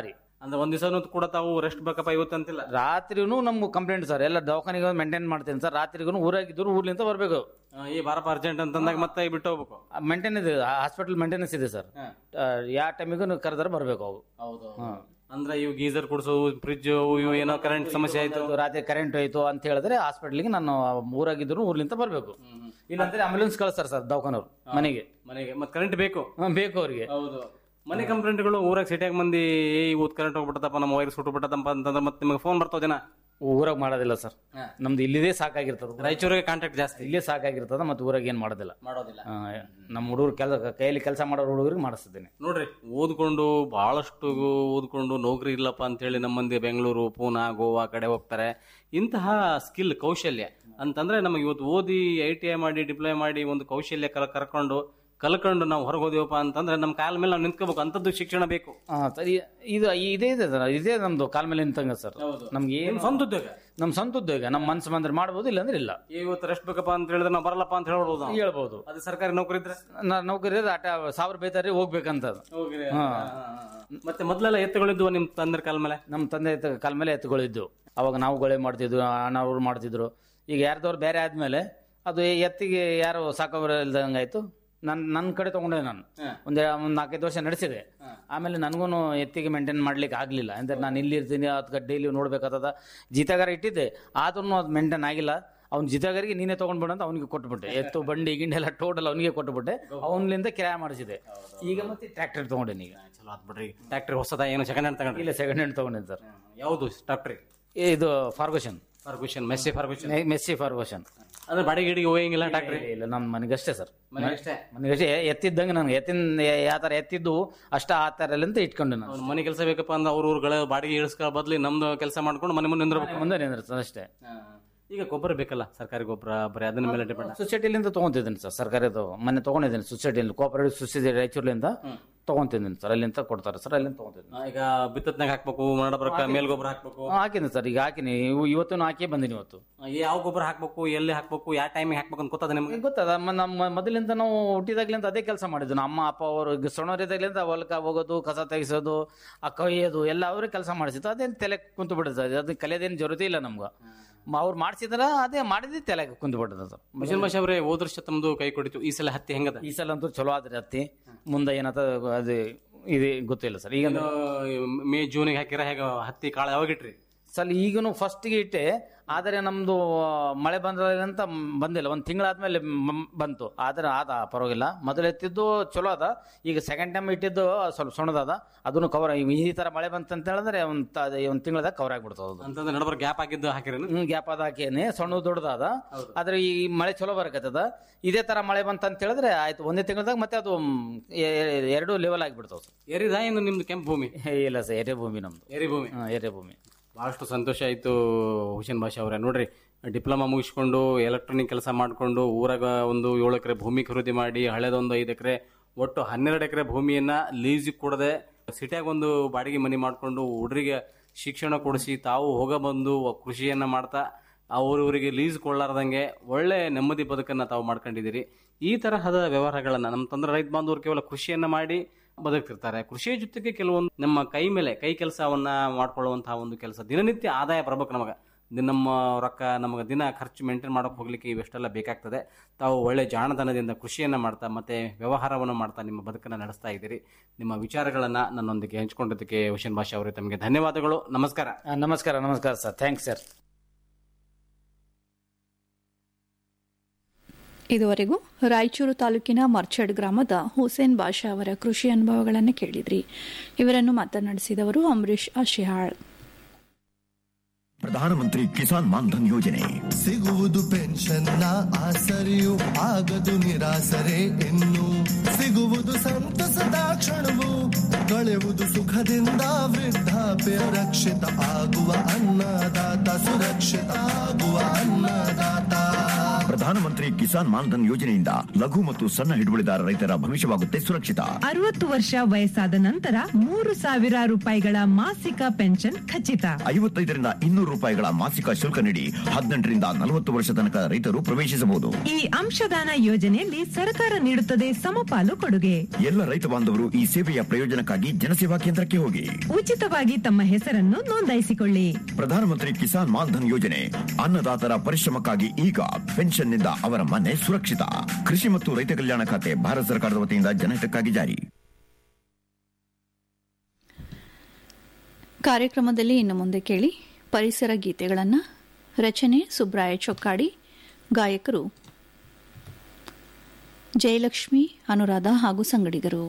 ಅಂದ್ರೆ ಒಂದ್ ದಿವಸ ಕೂಡ ತಾವು ರೆಸ್ಟ್ ಬೇಕಪ್ಪ ಇವತ್ತು ಅಂತಿಲ್ಲ ರಾತ್ರಿನೂ ನಮ್ಗೆ ಕಂಪ್ಲೇಂಟ್ ಸರ್ ಎಲ್ಲ ದವಾಖಾನಿಗೆ ಮೇಂಟೈನ್ ಮಾಡ್ತೀನಿ ಸರ್ ರಾತ್ರಿಗೂ ಊರಾಗಿದ್ರು ಊರ್ಲಿಂದ ಬರಬೇಕು ಈ ಬಾರಪ್ಪ ಅರ್ಜೆಂಟ್ ಅಂತಂದಾಗ ಮತ್ತೆ ಬಿಟ್ಟು ಹೋಗ್ಬೇಕು ಮೇಂಟೈನ್ ಇದೆ ಹಾಸ್ಪಿಟಲ್ ಮೇಂಟೆನೆನ್ಸ್ ಇದೆ ಸರ್ ಯಾವ ಟೈಮಿಗೂ ಕರೆದ್ರೆ ಬರಬೇಕು ಅವು ಹೌದು ಅಂದ್ರೆ ಇವು ಗೀಸರ್ ಕುಡಿಸೋ ಫ್ರಿಜ್ ಇವು ಏನೋ ಕರೆಂಟ್ ಸಮಸ್ಯೆ ಆಯ್ತು ಅದು ರಾತ್ರಿ ಕರೆಂಟ್ ಹೋಯ್ತು ಅಂತ ಹೇಳಿದ್ರೆ ಹಾಸ್ಪಿಟ್ಲಿಗೆ ನಾನು ಊರಾಗಿದ್ರು ಊರ್ಲಿಂದ ಬರಬೇಕು ಇಲ್ಲಾಂದ್ರೆ ಆಂಬುಲೆನ್ಸ್ ಕಳಿಸ್ತಾರೆ ಸರ್ ದವಾಖಾನವ್ರು ಮನೆಗೆ ಮನೆಗೆ ಮತ್ತೆ ಕರೆಂಟ್ ಬೇಕು ಹ್ಮ್, ಬೇಕು ಅವ್ರಿಗೆ ಹೌದು ಮನೆ ಕಂಪ್ಲೇಂಟ್ಗಳು ಊರಾಗ ಸಿಟಿಯಾಗ ಮಂದಿ ಇವತ್ತು ಕರೆಂಟ್ ಹೋಗ್ಬಿಟ್ಟದಪ್ಪ ನಮ್ಮ ವೈರ್ ಸುಟ್ಟು ಬಿಟ್ಟದಪ್ಪ ಅಂತಂದ್ರೆ ಮತ್ತೆ ನಿಮಗೆ ಫೋನ್ ಬರ್ತಾವ ಜನ ಊರಾಗ ಮಾಡೋದಿಲ್ಲ ಸರ್ ನಮ್ದು ಇಲ್ಲಿದೆ ಸಾಕಾಗಿರ್ತದ ರಾಯಚೂರಿಗೆ ಕಾಂಟ್ಯಾಕ್ಟ್ ಜಾಸ್ತಿ ಇಲ್ಲೇ ಸಾಕಾಗಿರ್ತದ ಮತ್ತೆ ಊರಾಗ ಏನ್ ಮಾಡೋದಿಲ್ಲ ಮಾಡೋದಿಲ್ಲ ಆ, ನಮ್ಮ ಹುಡುಗರು ಕೆಲಸ ಕೈಯಲ್ಲಿ ಕೆಲಸ ಮಾಡೋ ಹುಡುಗರಿಗೆ ಮಾಡಿಸ್ತಿದ್ದೇನೆ ನೋಡ್ರಿ ಓದ್ಕೊಂಡು ಬಹಳಷ್ಟು ಓದ್ಕೊಂಡು ನೌಕರಿ ಇಲ್ಲಪ್ಪ ಅಂತೇಳಿ ನಮ್ಮ ಮಂದಿ ಬೆಂಗಳೂರು ಪೂನಾ ಗೋವಾ ಕಡೆ ಹೋಗ್ತಾರೆ ಇಂತಹ ಸ್ಕಿಲ್ ಕೌಶಲ್ಯ ಅಂತಂದ್ರೆ ನಮಗೆ ಇವತ್ತು ಓದಿ ಐ ಟಿ ಐ ಮಾಡಿ ಡಿಪ್ಲೊಮಾ ಮಾಡಿ ಒಂದು ಕೌಶಲ್ಯ ಕಲ ಕರ್ಕೊಂಡು ಕಲ್ಕೊಂಡು ನಾವು ಹೊರಗೆ ಹೋದಿವಪ್ಪ ಅಂತಂದ್ರೆ ನಮ್ಮ ಕಾಲ ಮೇಲೆ ನಾವು ನಿಂತ್ಕೋಬೇಕು ಅಂತದ್ದು ಶಿಕ್ಷಣ ಬೇಕು ಆ, ಸರಿ ಇದು ಇದೇ ಇದೆ ಸರ್ ಇದೇ ನಮ್ದು ಕಾಲ್ ಮೇಲೆ ನಿಂತಂಗ ಸರ್ ನಮ್ಗೆ ಏನು ಸ್ವಂತ ಉದ್ಯೋಗ ನಮ್ ಸ್ವಂತ ಉದ್ಯೋಗ ನಮ್ಮ ಮನ್ಸು ಬಂದ್ರೆ ಮಾಡ್ಬೋದು ಇಲ್ಲಾಂದ್ರೆ ಇಲ್ಲ ಇವತ್ತು ರೆಸ್ಟ್ ಬೇಕಪ್ಪ ಅಂತ ಹೇಳಿದ್ರೆ ನಾವು ಬರಲ್ಲಪ್ಪ ಅಂತ ಹೇಳ್ಬೋದು ನಾವು. ಹೇಳ್ಬೋದು ಅದು ಸರ್ಕಾರಿ ನೌಕರಿ ಇದ್ರೆ ನಾ- ನೌಕರಿ ಇದ್ರೆ ಆಟ ಸಾವಿರ ಬೈತಾರೆ ಹೋಗ್ಬೇಕಂತ ಅದು. ಹೋಗಿರಿ. ಹಾ. ಮತ್ತೆ ಮೊದಲೆಲ್ಲ ಎತ್ತುಗಳಿದ್ವು ನಿಮ್ ತಂದ್ರ ಕಾಲ ಮೇಲೆ ನಮ್ಮ ತಂದೆ ಎತ್ತ- ಕಾಲ ಮೇಲೆ ಎತ್ತುಗಳಿದ್ದು ಅವಾಗ ನಾವು ಗೊಳೆ ಮಾಡ್ತಿದ್ವು ಅಣ್ಣವ್ರು ಮಾಡ್ತಿದ್ರು ಈಗ ಯಾರ್ದವ್ರು ಬೇರೆ ಆದ್ಮೇಲೆ ಅದು ಎತ್ತಿಗೆ ಯಾರು ಸಾಕೋರು ಇಲ್ದಂಗೆ ಆಯ್ತು ನನ್ ನನ್ನ ಕಡೆ ತಗೊಂಡೆ ನಾನು ಒಂದ್ ಒಂದ್ ನಾಲ್ಕೈದು ವರ್ಷ ನಡೆಸಿದೆ ಆಮೇಲೆ ನನಗೂ ಎತ್ತಿಗೆ ಮೇಂಟೈನ್ ಮಾಡ್ಲಿಕ್ಕೆ ಆಗ್ಲಿಲ್ಲ ಅಂದ್ರೆ ನಾನು ಇಲ್ಲಿ ಇರ್ತೀನಿ ಅದಕ್ಕೆ ಡೈಲಿ ನೋಡ್ಬೇಕಾದ ಜೀತಗಾರ ಇಟ್ಟಿದ್ದೆ ಆದ್ರೂ ಅದು ಮೇಂಟೈನ್ ಆಗಿಲ್ಲ ಅವ್ನ ಜಿತಗಾರಿಗೆ ನೀನೇ ತಗೊಂಡ್ಬಿಡು ಅಂತ ಅವನಿಗೆ ಕೊಟ್ಬಿಟ್ಟೆ ಎತ್ತು ಬಂಡಿ ಗಿಂಡಿ ಎಲ್ಲ ಟೋಟಲ್ ಅವನಿಗೆ ಕೊಟ್ಬಿಟ್ಟೆ ಅವನಿಂದ ಕಿರಾಯ ಮಾಡಿಸಿದೆ ಈಗ ಮತ್ತೆ ಟ್ರ್ಯಾಕ್ಟರ್ ತಗೊಂಡೇನಿ ಈಗ ಚಲೋ ಆತ್ ಬಿಡ್ರಿ ಟ್ರ್ಯಾಕ್ಟರ್ ಹೊಸದ ಏನು ಸೆಕೆಂಡ್ ಹ್ಯಾಂಡ್ ತಗೊಂಡ್ರಿ ಇಲ್ಲ ಸೆಕೆಂಡ್ ಹ್ಯಾಂಡ್ ತಗೊಂಡಿದ್ದೆ ಸರ್ ಯಾವುದು ಟ್ರ್ಯಾಕ್ಟ್ರಿ ಇದು ಫಾರ್ಗೂಷನ್ ಫಾರ್ಗೂಷನ್ ಮೆಸ್ಸಿ ಫಾರ್ಗೂಷನ್ ಮೆಸ್ಸಿ ಫಾರ್ಗೂಷನ್ ಅಂದ್ರೆ ಬಾಡಿಗೆ ಗಿಡಿಗೆ ಹೋಗಂಗಿಲ್ಲ ಟ್ರ್ಯಾಕ್ಟ್ರಿ ಇಲ್ಲ ನಮ್ಮ ಮನೆಗಷ್ಟೇ ಸರ್ ಮನೆಗಷ್ಟೇ? ಮನೆಗಷ್ಟೇ ಎತ್ತಿದ್ದಂಗೆ ನನಗೆ ಎತ್ತಿನ ಯಾವ ಥರ ಎತ್ತಿದ್ದು ಅಷ್ಟ ಆ ಥರ ಅಂತ ಇಟ್ಕೊಂಡೆ ನಾನು ಅವ್ನ ಮನೆ ಕೆಲಸ ಬೇಕಪ್ಪ ಅಂದ್ರೆ ಅವ್ರ ಊರುಗಳ ಬಾಡಿಗೆ ಇಳಿಸ್ಕೊ ಬದ್ಲಿ ನಮ್ದು ಕೆಲಸ ಮಾಡ್ಕೊಂಡು ಮನೆ ಮುಂದೆ ನಿಂದ್ರಬೇಕು ಮುಂದೆ ನಿಂದ್ರತ್ತೆ ಅಷ್ಟೇ ಈಗ ಗೊಬ್ಬರ ಬೇಕಲ್ಲ ಸರ್ಕಾರಿ ಗೊಬ್ಬರ ಬರೀ ಅದನ್ನ ಮೇಲೆ ಡಿಪೆಂಡ್ ಸೊಸೈಟಿಲಿಂದ ತಗೊಂತಿದ್ದೀನಿ ಸರ್ ಸರ್ಕಾರದ್ದು ಮೊನ್ನೆ ತಗೊಂಡಿದ್ದೀನಿ ಸೊಸೈಟಿಯಲ್ಲಿ ಕೋಪರೇಟಿವ್ ಸೊಸೈಟಿ ರಾಯಚೂರ್ಲಿಂದ ತಗೊಂತಿದ್ದೀನಿ ಸರ್ ಅಲ್ಲಿಂದ ಕೊಡ್ತಾರೆ ಸರ್ ಅಲ್ಲಿಂದ ತಗೊಂತಿದ್ದೀನಿ ಈಗ ಬಿತ್ತತ್ನಾಗ ಹಾಕ್ಬೇಕು ಮಾಡಬರ್ಕ ಮೇಲ್ ಗೊಬ್ಬರ ಹಾಕ್ಬೇಕು ಹಾಕಿನಿ ಸರ್ ಈಗ ಹಾಕಿನಿ ಇವು ಇವತ್ತು ಹಾಕಿ ಬಂದಿನಿ ಇವತ್ತು ಯಾವ ಗೊಬ್ಬರ ಹಾಕ್ಬೇಕು ಎಲ್ಲಿ ಹಾಕ್ಬೇಕು ಯಾವ ಟೈಮಿಗೆ ಹಾಕ್ಬೇಕು ಅಂತ ಗೊತ್ತದ ನಿಮ್ಗೆ ಗೊತ್ತದ ಮ- ನಮ್ಮ ಮೊದಲಿಂದ ನಾವು ಹುಟ್ಟಿದಾಗ್ಲಿಂದ ಅದೇ ಕೆಲಸ ಮಾಡಿದ್ವಿ ನಮ್ಮ ಅಪ್ಪ ಅವರು ಸೊಣರಿದಾಗ್ಲಿಂದ ಹೊಲಕ ಹೋಗೋದು ಕಸ ತೆಗಿಸೋದು ಆ ಕೊಯ್ಯೋದು ಎಲ್ಲ ಅವರೇ ಕೆಲಸ ಮಾಡಿಸಿದ್ದು ಅದೇನು ತಲೆ ಕುಂತು ಬಿಡುತ್ತೆ ಅದು ಕಲಿಯೋದೇನು ಜರುರತೆ ಇಲ್ಲ ನಮ್ಗೆ ಮ- ಅವ್ರು ಮಾಡಿಸಿದ್ರ ಅದೇ ಮಾಡಿದ್ದೆ ತಲೆ ಕುಂತು ಬಿಟ್ಟದ ಸರ್ ಮಿಷನ್ ಭಾಷೆ ಅವರೇ ಹೋದ ವರ್ಷ ತಮ್ದು ಕೈ ಕೊಡಿತು ಈ ಸಲ ಹತ್ತಿ ಹೆಂಗದ ಈ ಸಲ ಅಂತೂ ಚಲೋ ಆದ್ರಿ ಹತ್ತಿ ಮುಂದೆ ಏನತ್ತ ಅದು ಇದು ಗೊತ್ತಿಲ್ಲ ಸರ್ ಈಗ ಏನು ಮೇ ಜೂನಿಗೆ ಹಾಕಿರ ಹೇಗ ಹತ್ತಿ ಕಾಳು ಯಾವಾಗ ಇಟ್ರಿ ಸರ್ ಈಗನು ಫಸ್ಟ್ಗೆ ಇಟ್ಟೆ ಆದರೆ ನಮ್ದು ಮಳೆ ಬಂದ್ರಂತ ಬಂದಿಲ್ಲ ಒಂದು ತಿಂಗಳಾದ್ಮೇಲೆ ಮ್- ಬಂತು ಆದ್ರೆ ಆದ ಪರವಾಗಿಲ್ಲ ಮೊದಲು ಎತ್ತಿದ್ದು ಚಲೋ ಅದ ಈಗ ಸೆಕೆಂಡ್ ಟೈಮ್ ಇಟ್ಟಿದ್ದು ಸ್ವಲ್ಪ ಸಣ್ಣದದ ಅದನ್ನು ಕವರ್ ಈ ತರ ಮಳೆ ಬಂತಂತ ಹೇಳಿದ್ರೆ ಒಂದು ಒಂದು ತಿಂಗಳದಾಗ ಕವರ್ ಆಗ್ಬಿಡ್ತದ ಅದು ಅಂತಂದ್ರೆ ನಡಬರ್ ಗ್ಯಾಪ್ ಆಗಿದ್ದು ಹಾಕಿರೇನು ಹ್ಮ್ ಗ್ಯಾಪ್ ಅದ ಹಾಕೇನೆ ಸಣ್ಣ ದೊಡ್ಡದಾದ ಆದ್ರೆ ಈ ಮಳೆ ಚಲೋ ಬರಕತ್ತದ ಇದೇ ತರ ಮಳೆ ಬಂತ ಅಂತ ಹೇಳಿದ್ರೆ ಆಯ್ತು ಒಂದೇ ತಿಂಗಳದಾಗ ಮತ್ತೆ ಅದು ಮ್, ಎ- ಎ- ಎರಡು ಲೆವೆಲ್ ಆಗಿಬಿಡ್ತಾವ ಎರಿದ ಏನು ನಿಮ್ದು ಕೆಂಪು ಭೂಮಿ ಇಲ್ಲ ಸರ್ ಎರೆ ಭೂಮಿ ನಮ್ದು ಎರಿ ಭೂಮಿ ಹಾ, ಎರೆ ಭೂಮಿ ಬಹಳಷ್ಟು ಸಂತೋಷ ಆಯ್ತು ಹುಸೇನ್ ಭಾಷಾ ಅವರೇ ನೋಡ್ರಿ ಡಿಪ್ಲೊಮಾ ಮುಗಿಸ್ಕೊಂಡು ಎಲೆಕ್ಟ್ರಾನಿಕ್ ಕೆಲಸ ಮಾಡಿಕೊಂಡು ಊರಾಗ ಒಂದು ಏಳು ಎಕರೆ ಭೂಮಿ ಖರೀದಿ ಮಾಡಿ ಹಳೆದೊಂದು ಐದು ಎಕರೆ ಒಟ್ಟು ಹನ್ನೆರಡು ಎಕರೆ ಭೂಮಿಯನ್ನ ಲೀಸಿಗೆ ಕೊಡದೆ ಸಿಟಿಯಾಗ ಒಂದು ಬಾಡಿಗೆ ಮನೆ ಮಾಡಿಕೊಂಡು ಹುಡುಗರಿಗೆ ಶಿಕ್ಷಣ ಕೊಡಿಸಿ ತಾವು ಹೋಗ ಬಂದು ಕೃಷಿಯನ್ನ ಮಾಡ್ತಾ ಅವರವರಿಗೆ ಲೀಸ್ ಕೊಳ್ಳಾರ್ದಂಗೆ ಒಳ್ಳೆ ನೆಮ್ಮದಿ ಬದುಕನ್ನ ತಾವು ಮಾಡ್ಕೊಂಡಿದ್ದೀರಿ ಈ ತರಹದ ವ್ಯವಹಾರಗಳನ್ನ ನಮ್ಮ ತಂದ್ರೆ ರೈತ ಬಾಂಧವರು ಕೇವಲ ಕೃಷಿಯನ್ನ ಮಾಡಿ ಬದುಕ್ತಿರ್ತಾರೆ ಕೃಷಿಯ ಜೊತೆಗೆ ಕೆಲವೊಂದು ನಮ್ಮ ಕೈ ಮೇಲೆ ಕೈ ಕೆಲಸವನ್ನ ಮಾಡ್ಕೊಳ್ಳುವಂತಹ ಒಂದು ಕೆಲಸ ದಿನನಿತ್ಯ ಆದಾಯ ಬರ್ಬೇಕು ನಮಗೆ ದಿನ ನಮ್ಮ ರೊಕ್ಕ ನಮಗೆ ದಿನ ಖರ್ಚು ಮೇಂಟೈನ್ ಮಾಡೋಕೆ ಹೋಗ್ಲಿಕ್ಕೆ ಇವೆಷ್ಟೆಲ್ಲ ಬೇಕಾಗ್ತದೆ ತಾವು ಒಳ್ಳೆ ಜಾಣತನದಿಂದ ಕೃಷಿಯನ್ನ ಮಾಡ್ತಾ ಮತ್ತೆ ವ್ಯವಹಾರವನ್ನು ಮಾಡ್ತಾ ನಿಮ್ಮ ಬದುಕನ್ನು ನಡೆಸ್ತಾ ಇದ್ದೀರಿ ನಿಮ್ಮ ವಿಚಾರಗಳನ್ನ ನನ್ನೊಂದಿಗೆ ಹಂಚಿಕೊಂಡಿದ್ದಕ್ಕೆ ಹುಸೇನ್ ಭಾಷಾ ಅವರೇ ತಮಗೆ ಧನ್ಯವಾದಗಳು ನಮಸ್ಕಾರ ಆ, ನಮಸ್ಕಾರ ನಮಸ್ಕಾರ ಸರ್ ಥ್ಯಾಂಕ್ಸ್ ಸರ್ ಇದುವರೆಗೂ ರಾಯಚೂರು ತಾಲೂಕಿನ ಮರ್ಚಡ್ ಗ್ರಾಮದ ಹುಸೇನ್ ಬಾಷಾ ಅವರ ಕೃಷಿ ಅನುಭವಗಳನ್ನು ಕೇಳಿದ್ರಿ ಇವರನ್ನು ಮಾತನಾಡಿಸಿದವರು ಅಂಬರೀಶ್ ಅಶಿಹಾಳ್ ಪ್ರಧಾನಮಂತ್ರಿ ಕಿಸಾನ್ ಮಾನ್ಧನ್ ಯೋಜನೆ ಸಿಗುವುದು ಪೆನ್ಷನ್ನ ಆಸರೆಯು ಆಗದು ನಿರಾಸರೆ ಇನ್ನು ಸಿಗುವುದು ಸಂತಸದ ಕ್ಷಣವು ಕಳೆಯುವುದು ಸುಖದಿಂದ ವೃದ್ಧಾಪ್ಯ ರಕ್ಷಿತ ಆಗುವ ಅನ್ನದಾತ ಸುರಕ್ಷಿತ ಆಗುವ ಅನ್ನದಾತ ಪ್ರಧಾನಮಂತ್ರಿ ಕಿಸಾನ್ ಮಾನ್ಧನ್ ಯೋಜನೆಯಿಂದ ಲಘು ಮತ್ತು ಸಣ್ಣ ಹಿಡುವಳಿದಾರ ರೈತರ ಭವಿಷ್ಯವಾಗುತ್ತೆ ಸುರಕ್ಷಿತ ಅರವತ್ತು ವರ್ಷ ವಯಸ್ಸಾದ ನಂತರ ಮೂರು ಸಾವಿರ ರೂಪಾಯಿಗಳ ಮಾಸಿಕ ಪೆನ್ಷನ್ ಖಚಿತ ಐವತ್ತೈದರಿಂದ ಇನ್ನೂರು ರೂಪಾಯಿಗಳ ಮಾಸಿಕ ಶುಲ್ಕ ನೀಡಿ ಹದಿನೆಂಟರಿಂದ ನಲವತ್ತು ವರ್ಷ ತನಕ ರೈತರು ಪ್ರವೇಶಿಸಬಹುದು ಈ ಅಂಶದಾನ ಯೋಜನೆಯಲ್ಲಿ ಸರ್ಕಾರ ನೀಡುತ್ತದೆ ಸಮಪಾಲು ಕೊಡುಗೆ ಎಲ್ಲ ರೈತ ಬಾಂಧವರು ಈ ಸೇವೆಯ ಪ್ರಯೋಜನಕ್ಕಾಗಿ ಜನಸೇವಾ ಕೇಂದ್ರಕ್ಕೆ ಹೋಗಿ ಉಚಿತವಾಗಿ ತಮ್ಮ ಹೆಸರನ್ನು ನೋಂದಾಯಿಸಿಕೊಳ್ಳಿ ಪ್ರಧಾನಮಂತ್ರಿ ಕಿಸಾನ್ ಮಾನ್ಧನ್ ಯೋಜನೆ ಅನ್ನದಾತರ ಪರಿಶ್ರಮಕ್ಕಾಗಿ ಈಗ ಪೆನ್ಷನ್ನಿಂದ ಅವರ ಮನೆ ಸುರಕ್ಷಿತ ಕೃಷಿ ಮತ್ತು ರೈತ ಕಲ್ಯಾಣ ಖಾತೆ ಭಾರತ ಸರ್ಕಾರದ ವತಿಯಿಂದ ಜನಹಿತಕ್ಕಾಗಿ ಜಾರಿ ಕಾರ್ಯಕ್ರಮದಲ್ಲಿ ಇನ್ನು ಮುಂದೆ ಕೇಳಿ ಪರಿಸರ ಗೀತೆಗಳನ್ನು ರಚನೆ ಸುಬ್ರಾಯ ಚೊಕ್ಕಾಡಿ ಗಾಯಕರು ಜಯಲಕ್ಷ್ಮಿ ಅನುರಾಧ ಹಾಗೂ ಸಂಗಡಿಗರು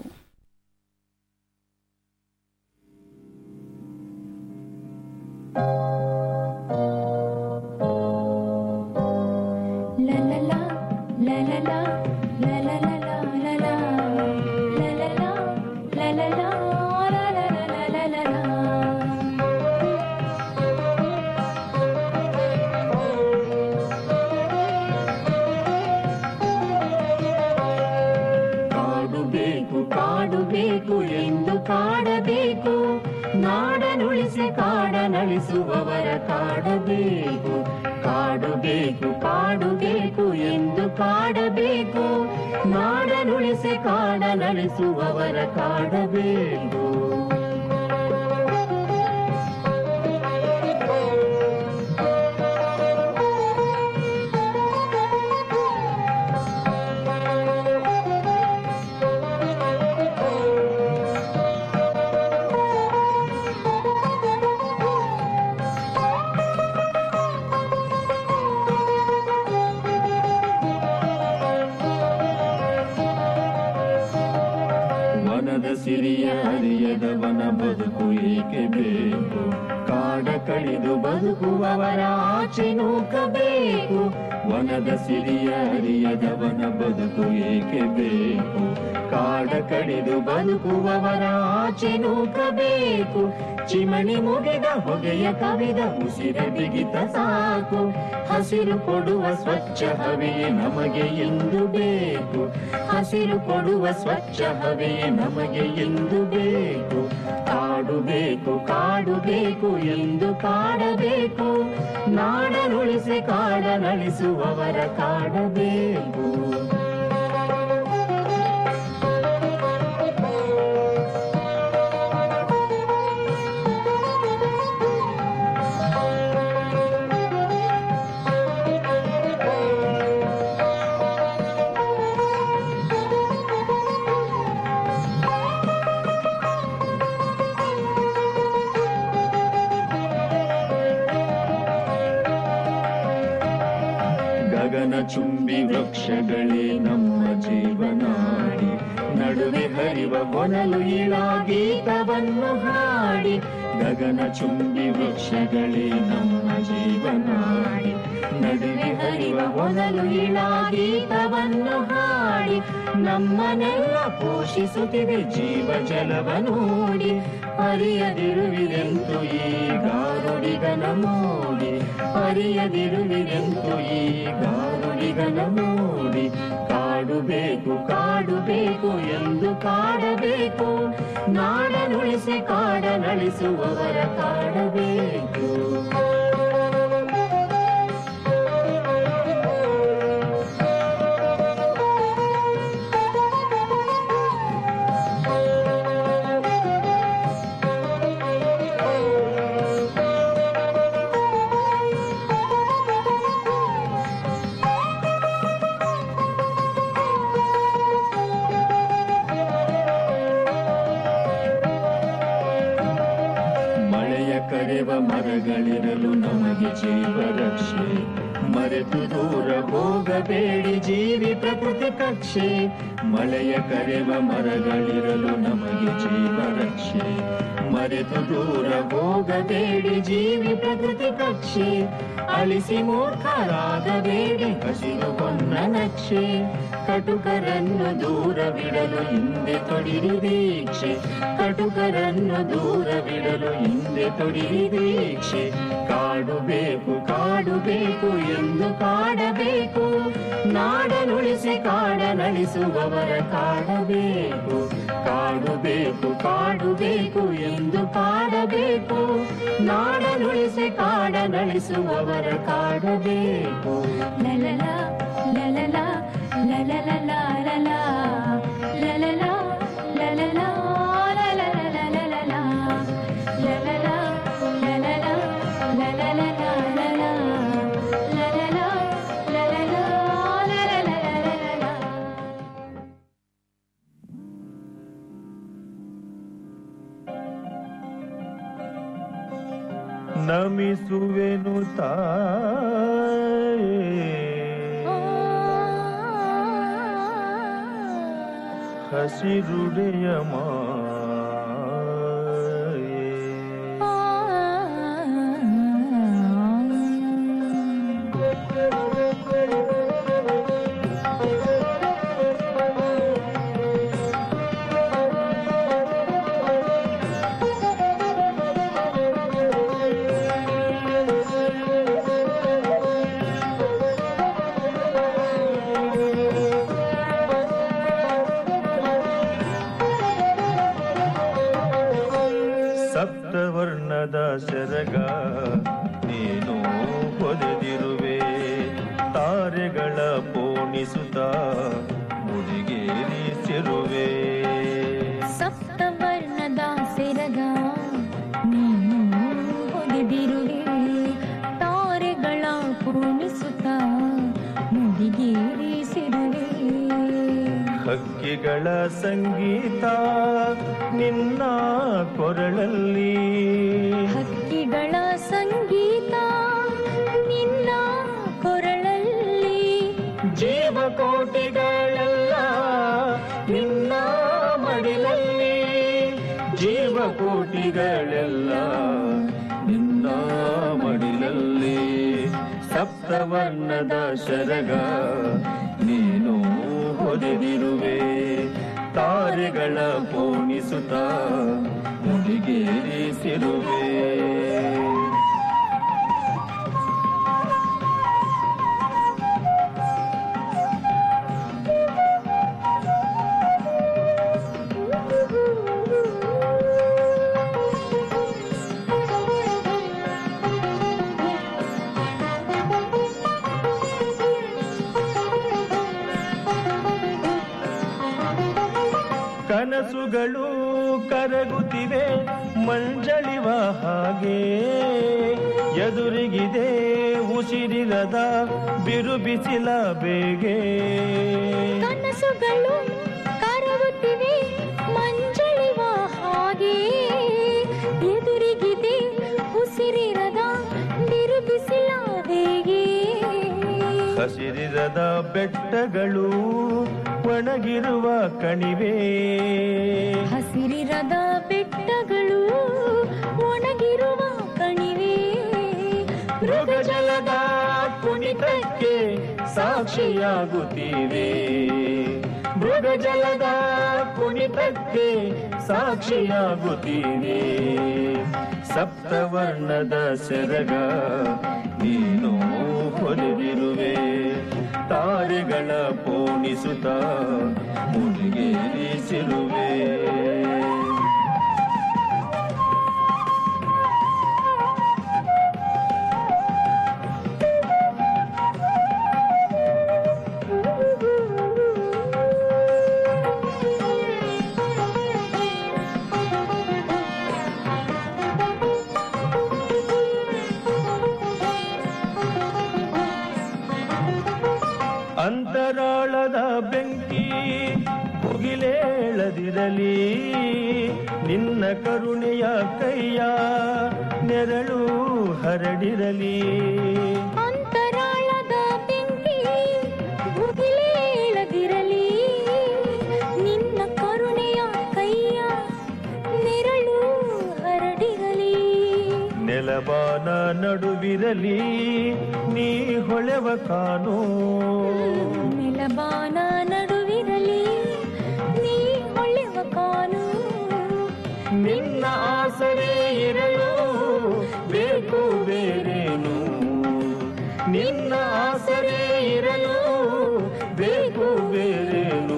ಕಾಡು ಬೇಕು ಕಾಡು ಬೇಕು ಎಂದು ಕಾಡಬೇಕು ನಾಡನುಳಿಸಿ ಕಾಡನಳಿಸುವವರ ಕಾಡಬೇಕು ಕಾಡು ಬೇಕು ಕಾಡು ಬೇಕು ಎಂದು ಕಾಡಬೇಕು ನಾಡನುಳಿಸಿ ಕಾಡನಳಿಸುವವರ ಕಾಡಬೇಕು ವನದ ಸಿರಿಯ ಅರಿಯದವನ ಬದುಕು ಏಕೆ ಬೇಕು ಕಾಡ ಕಡಿದು ಬದುಕುವವರ ಆಚೆ ನೂಕಬೇಕು ವನದ ಸಿರಿಯ ಅರಿಯದವನ ಬದುಕು ಏಕೆ ಬೇಕು ಕಾಡ ಕಡಿದು ಬದುಕುವವರ ಆಚೆ ನೂಕಬೇಕು ಚಿಮಣಿ ಮುಗಿದ ಹೊಗೆಯ ಕವಿದ ಉಸಿರ ಬಿಗಿತ ಸಾಕು ಹಸಿರು ಕೊಡುವ ಸ್ವಚ್ಛ ಹವೆಯೇ ನಮಗೆ ಎಂದು ಬೇಕು ಹಸಿರು ಕೊಡುವ ಸ್ವಚ್ಛ ಹವೆಯೇ ನಮಗೆ ಎಂದು ಬೇಕು ಕಾಡು ಬೇಕು ಕಾಡು ಬೇಕು ಎಂದು ಕಾಡಬೇಕು ನಾಡನುಳಿಸಿ ಕಾಡನಳಿಸುವವರ ಕಾಡಬೇಕು ಗಗನ ಚುಂಬಿ ವೃಕ್ಷಗಳೇ ನಮ್ಮ ಜೀವನಾಡಿ ನಡುವೆ ಹರಿವ ಹೊನಲು ಗೀತವನ್ನು ಹಾಡಿ ಗಗನ ಚುಂಬಿ ವೃಕ್ಷಗಳೇ ನಮ್ಮ ಜೀವನಾಡಿ ನಡುವೆ ಹರಿವ ಹೊನಲು ಗೀತವನ್ನು ಹಾಡಿ ನಮ್ಮನ್ನೆಲ್ಲ ಪೋಷಿಸುತ್ತಿದೆ ಜೀವ ಜಲವ ನೋಡಿ ಅರಿಯದಿರುವಿರೆಂತು ಈ ಗಾರುಡಿಗನ ಮೋಡಿ ಅರಿಯದಿರುವಿರೆಂತು ಈ ಗಾರುಡಿಗನ ಮೋಡಿ ಕಾಡು ಬೇಕು ಕಾಡು ಬೇಕು ಎಂದು ಕಾಡಬೇಕು ನಾಡನುಳಿಸಿ ಕಾಡನಳಿಸುವವರ ಕಾಡಬೇಕು ಮಳೆಯ ಕರೆವ ಮರಗಳಿರಲು ನಮಗೆ ಜೀವ ರಕ್ಷೆ ಮರೆತು ದೂರ ಹೋಗಬೇಡಿ ಜೀವಿ ಪ್ರಕೃತಿ ಕಕ್ಷೆ ಮಳೆಯ ಕರೆವ ಮರಗಳಿರಲು ನಮಗೆ ಜೀವ ರಕ್ಷೆ ಮರೆತು ದೂರ ಹೋಗಬೇಡಿ ಜೀವಿ ಪ್ರಕೃತಿ ಕಕ್ಷೆ ಅಳಿಸಿ ಮೂರ್ಖರಾಗಬೇಡಿ ಹಸಿರು ಹೊನ್ನ ನಕ್ಷೆ ಕಟುಕರನ್ನು ದೂರವಿಡಲು ಹಿಂದೆ ತೊಡಿರಿ ದೀಕ್ಷೆ ಕಟುಕರನ್ನು ದೂರವಿಡಲು ಹಿಂದೆ ತೊಡಿರಿ ದೀಕ್ಷೆ ಕಾಡುಬೇಕು ಕಾಡುಬೇಕು ಎಂದು ಕಾಡಬೇಕು ನಾಡನುಳಿಸಿ ಕಾಡ ನಡೆಸುವವರ ಕಾಡಬೇಕು ಕಾಡುಬೇಕು ಕಾಡುಬೇಕು ಎಂದು ಕಾಡಬೇಕು ನಾಡನುಳಿಸಿ ಕಾಡ ನಡೆಸುವವರ ಕಾಡಬೇಕು ಲಲಲ ಲಲಲ ಲಲಲ ಲಲಲ ಲಲಲ ಲಲಲ ನಮಿಸುವೆನು ತಾಯೇ ಹಸಿರುಡೆಯ ಮಾಯೇ ಸಪ್ತವರ್ಣದ ಸೆರಗ ನೀನು ಹೊದೆದಿರುವೆ ತಾರೆಗಳ ಪೋಣಿಸುತ್ತ ಮುಡಿಗೇರಿಸಿರುವೆ ಸಪ್ತವರ್ಣದ ಸೆರಗ ನೀನು ಹೊಡೆದಿರುವೆ ತಾರೆಗಳ ಪೂರ್ಣಿಸುತ್ತ ಮುಡಿಗೇರಿಸಿರುವೆ ಹಕ್ಕಿಗಳ ಸಂಗೀತ ನಿನ್ನ ಕೊರಳಲ್ಲಿ ಹಕ್ಕಿಗಳ ಸಂಗೀತ ನಿನ್ನ ಕೊರಳಲ್ಲಿ ಜೀವಕೋಟಿಗಳೆಲ್ಲ ನಿನ್ನ ಮಡಿಲಲ್ಲಿ ಜೀವಕೋಟಿಗಳೆಲ್ಲ ನಿನ್ನ ಮಡಿಲಲ್ಲಿ ಸಪ್ತವರ್ಣದ ಶರಗ ನೀನು ಹೊದೆದಿರುವೆ ತಾರೆಗಳ ಪೋಣಿಸುತ್ತ ಮುಡಿಗೇರಿಸಿರುವೆ ಕನಸುಗಳು ಕರಗುತ್ತಿವೆ ಮಂಜಳಿವ ಹಾಗೆ ಎದುರಿಗಿದೆ ಉಸಿರಿರದ ಬಿರು ಬಿಸಿಲ ಬೇಗೆ ಕನಸುಗಳು ಕರಗುತ್ತಿವೆ ಮಂಜಳಿವ ಹಾಗೆ ಎದುರಿಗಿದೆ ಉಸಿರಿರದ ಬಿರು ಬಿಸಿಲ ಬೇಗೆ ಹಸಿರಿರದ ಬೆಟ್ಟಗಳು ಒಣಗಿರುವ ಕಣಿವೆ ಹಸಿರಿರದ ಬೆಟ್ಟಗಳು ಒಣಗಿರುವ ಕಣಿವೆ ಮೃಗಜಲದ ಕುಣಿತಕ್ಕೆ ಸಾಕ್ಷಿಯಾಗುತ್ತೀವಿ ಮೃಗಜಲದ ಕುಣಿತಕ್ಕೆ ಸಾಕ್ಷಿಯಾಗುತ್ತೀವಿ ಸಪ್ತವರ್ಣದ ಸೆರಗ ನೀನು ಹೊಲಿದಿರುವೆ ತಾರೆಗಳ ಪೋಣಿಸುತ್ತ ಮುಡಿಗೇರಿಸಿರುವೆ ಅಂತರಾಳದ ಬೆಂಕಿ ಮುಗಿಲೇಳದಿರಲಿ ನಿನ್ನ ಕರುಣೆಯ ಕೈಯ ನೆರಳು ಹರಡಿರಲಿ ಅಂತರಾಳದ ಬೆಂಕಿ ಮುಗಿಲೇಳದಿರಲಿ ನಿನ್ನ ಕರುಣೆಯ ಕೈಯ ನೆರಳು ಹರಡಿರಲಿ ನೆಲಬಾನ ನಡುವಿರಲಿ ನೀ ಹೊಳೆವ ಕಾನು ನೆಲ ಬಾನ ನಡುವಿರಲಿ ನೀ ಹೊಳೆವ ಕಾನು ನಿನ್ನ ಆಸರೆ ಇರಲು ಬೇಕು ಬೇರೇನು ನಿನ್ನ ಆಸರೆ ಇರಲು ಬೇಕು ಬೇರೇನು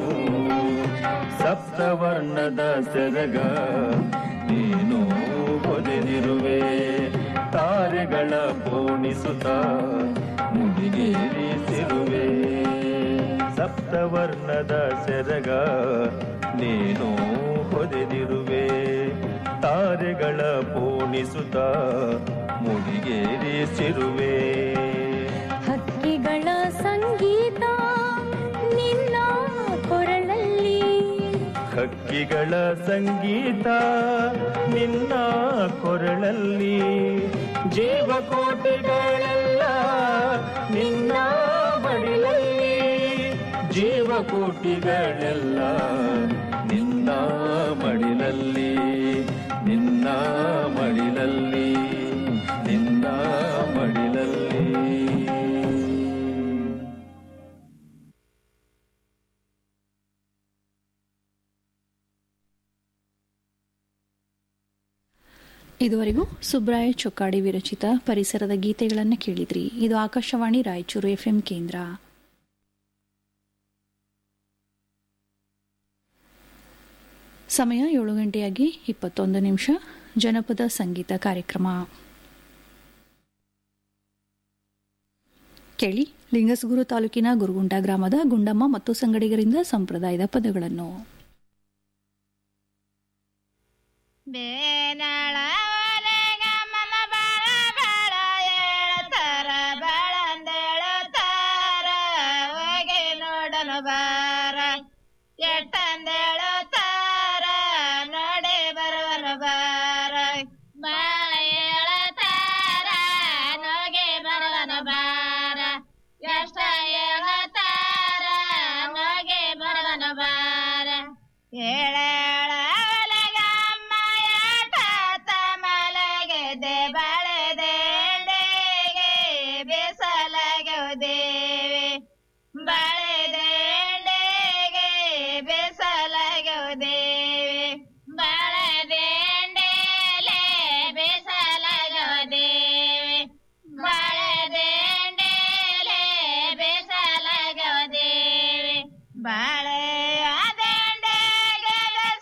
ಸಪ್ತವರ್ಣದ ಸೆರಗ ನೀನು ಹೊದೆದಿರುವೆ ತಾರೆಗಳ ಪೋಣಿಸುತ್ತ ಮುಡಿಗೇರಿಸಿರುವೆ ಸಪ್ತವರ್ಣದ ಸೆರಗ ನೀನು ಹೊದೆದಿರುವೆ ತಾರೆಗಳ ಪೋಣಿಸುತ್ತ ಮುಡಿಗೇರಿಸಿರುವೆ ಹಕ್ಕಿಗಳ ಸಂಗೀತ ನಿನ್ನ ಕೊರಳಲ್ಲಿ ಹಕ್ಕಿಗಳ ಸಂಗೀತ ನಿನ್ನ ಕೊರಳಲ್ಲಿ ಜೀವಕೋಟಿಗಳೆಲ್ಲ ನಿನ್ನ ಬಡಿಲಲ್ಲಿ ಜೀವಕೋಟಿಗಳೆಲ್ಲ ನಿನ್ನ ಮಡಿಲಲ್ಲಿ ನಿನ್ನ ಮಡಿಲಲ್ಲಿ ನಿನ್ನ ಮಡಿಲಲ್ಲಿ ಇದುವರೆಗೂ ಸುಬ್ರಾಯ ಚೊಕ್ಕಾಡಿ ವಿರಚಿತ ಪರಿಸರದ ಗೀತೆಗಳನ್ನು ಕೇಳಿದ್ರಿ ಇದು ಆಕಾಶವಾಣಿ ರಾಯಚೂರು ಎಫ್ಎಂ ಕೇಂದ್ರ ಸಮಯ ಏಳು ಗಂಟೆಯಾಗಿ ಇಪ್ಪತ್ತೊಂದು ನಿಮಿಷ ಜನಪದ ಸಂಗೀತ ಕಾರ್ಯಕ್ರಮ ಕೇಳಿ ಲಿಂಗಸಗೂರು ತಾಲೂಕಿನ ಗುರುಗುಂಟ ಗ್ರಾಮದ ಗುಂಡಮ್ಮ ಮತ್ತು ಸಂಗಡಿಗರಿಂದ ಸಂಪ್ರದಾಯದ ಪದಗಳನ್ನು ಬೇನಾಳ ಒಲೆಗಮ್ಮನ ಬಾಳ ಬಾಳ ಏಳತಾರ ಬಾಳಂದೇಳುತ್ತಾರ ಹೋಗಿ ನೋಡಲು ಬಾರ ಎಟ್ಟಂದೇಳುತ್ತಾರ ನೋಡಿ ಬರುವನು ಬಾರ ಬಾಳ ಏಳತಾರ ನೋಗಿ ಬರುವನು ಬಾರ ಎಷ್ಟ ಏಳತಾರ ನೋಗಿ ಬರುವನು ಬಾರ ಏಳೇಳ ಒಲೆಗಮ್ಮ ಎಟ್ಟ ಮಲಗಿದೆ ಬಳೆದೇಂಡೆಗೆ ಬಿಸಲಗೆ ದೇವಿ ಬಳೆದೇಂಡೆಗೆ ಬಿಸಲಗೆ ದೇವಿ ಬಳೆದೇಂಡೆಲೆ ಬಿಸಲಗೆ ದೇವಿ ಬಳೆದೇಂಡೆಲೆ ಬಿಸಲಗೆ ದೇವಿ ಬಾಳೆ ಅದೇಂಡೆಗೆ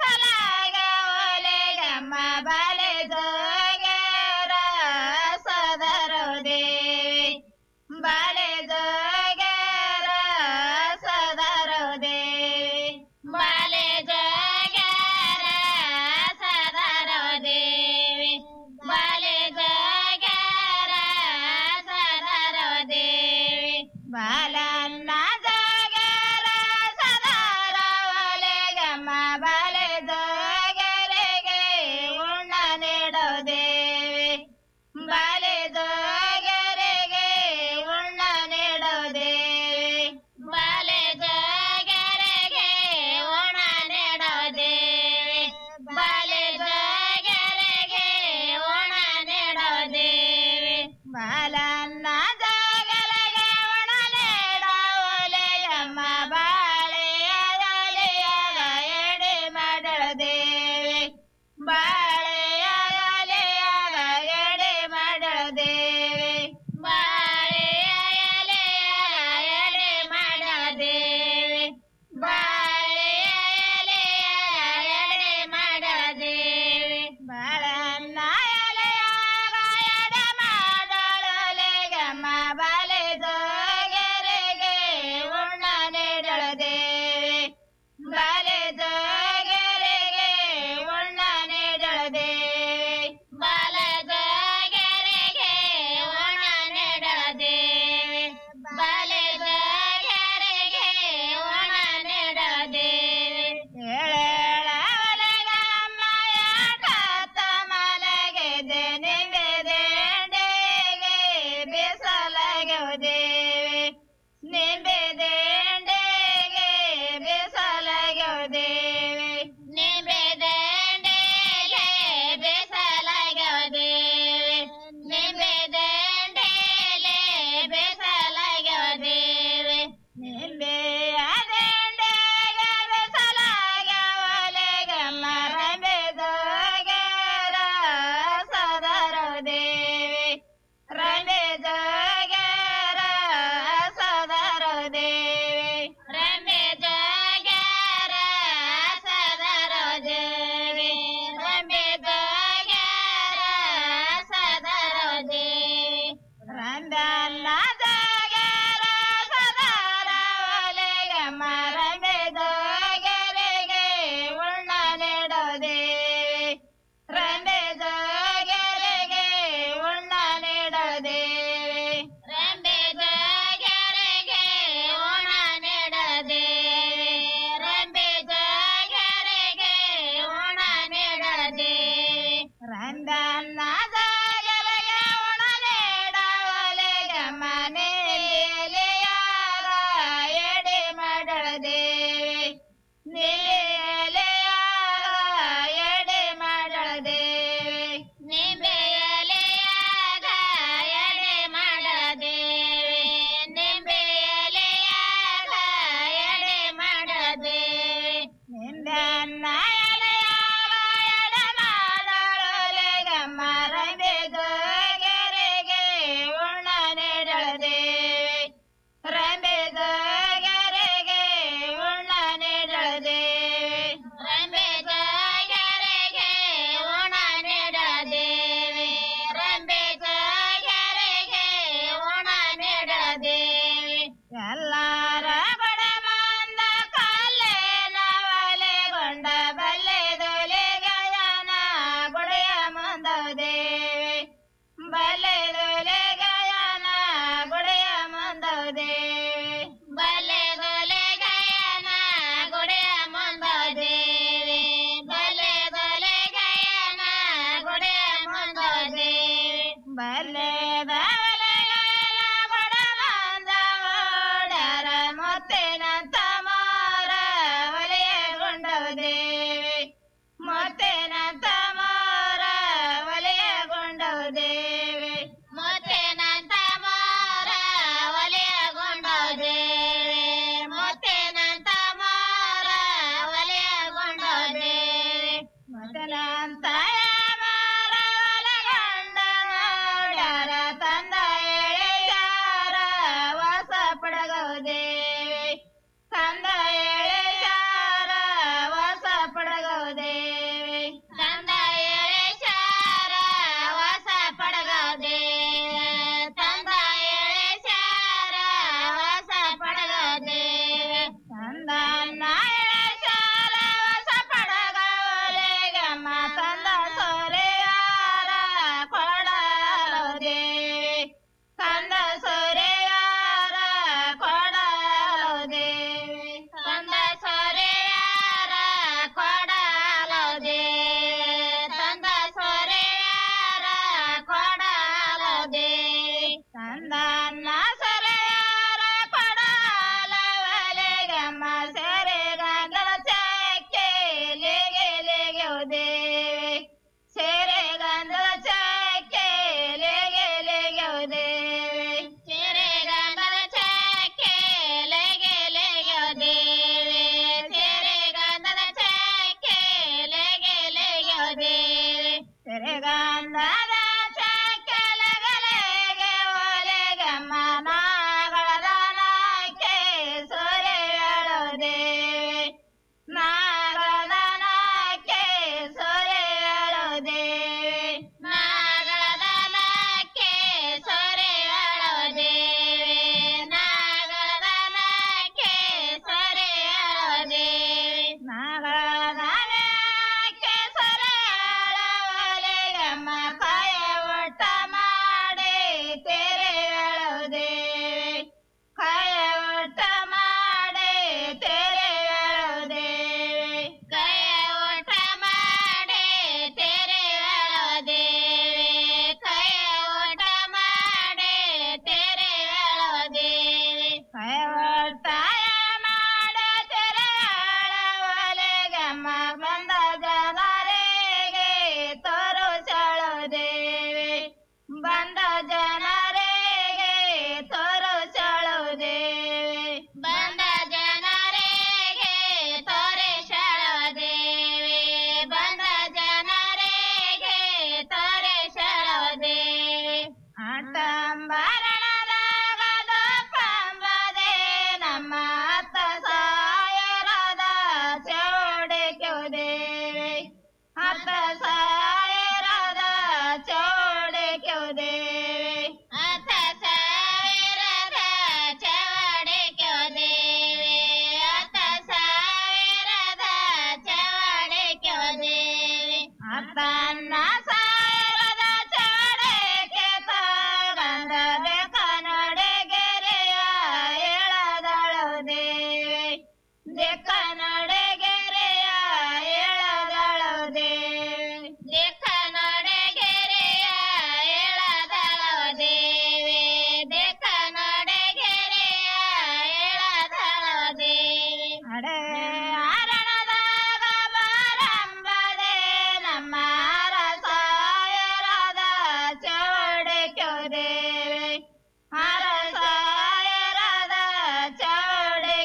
ನೇ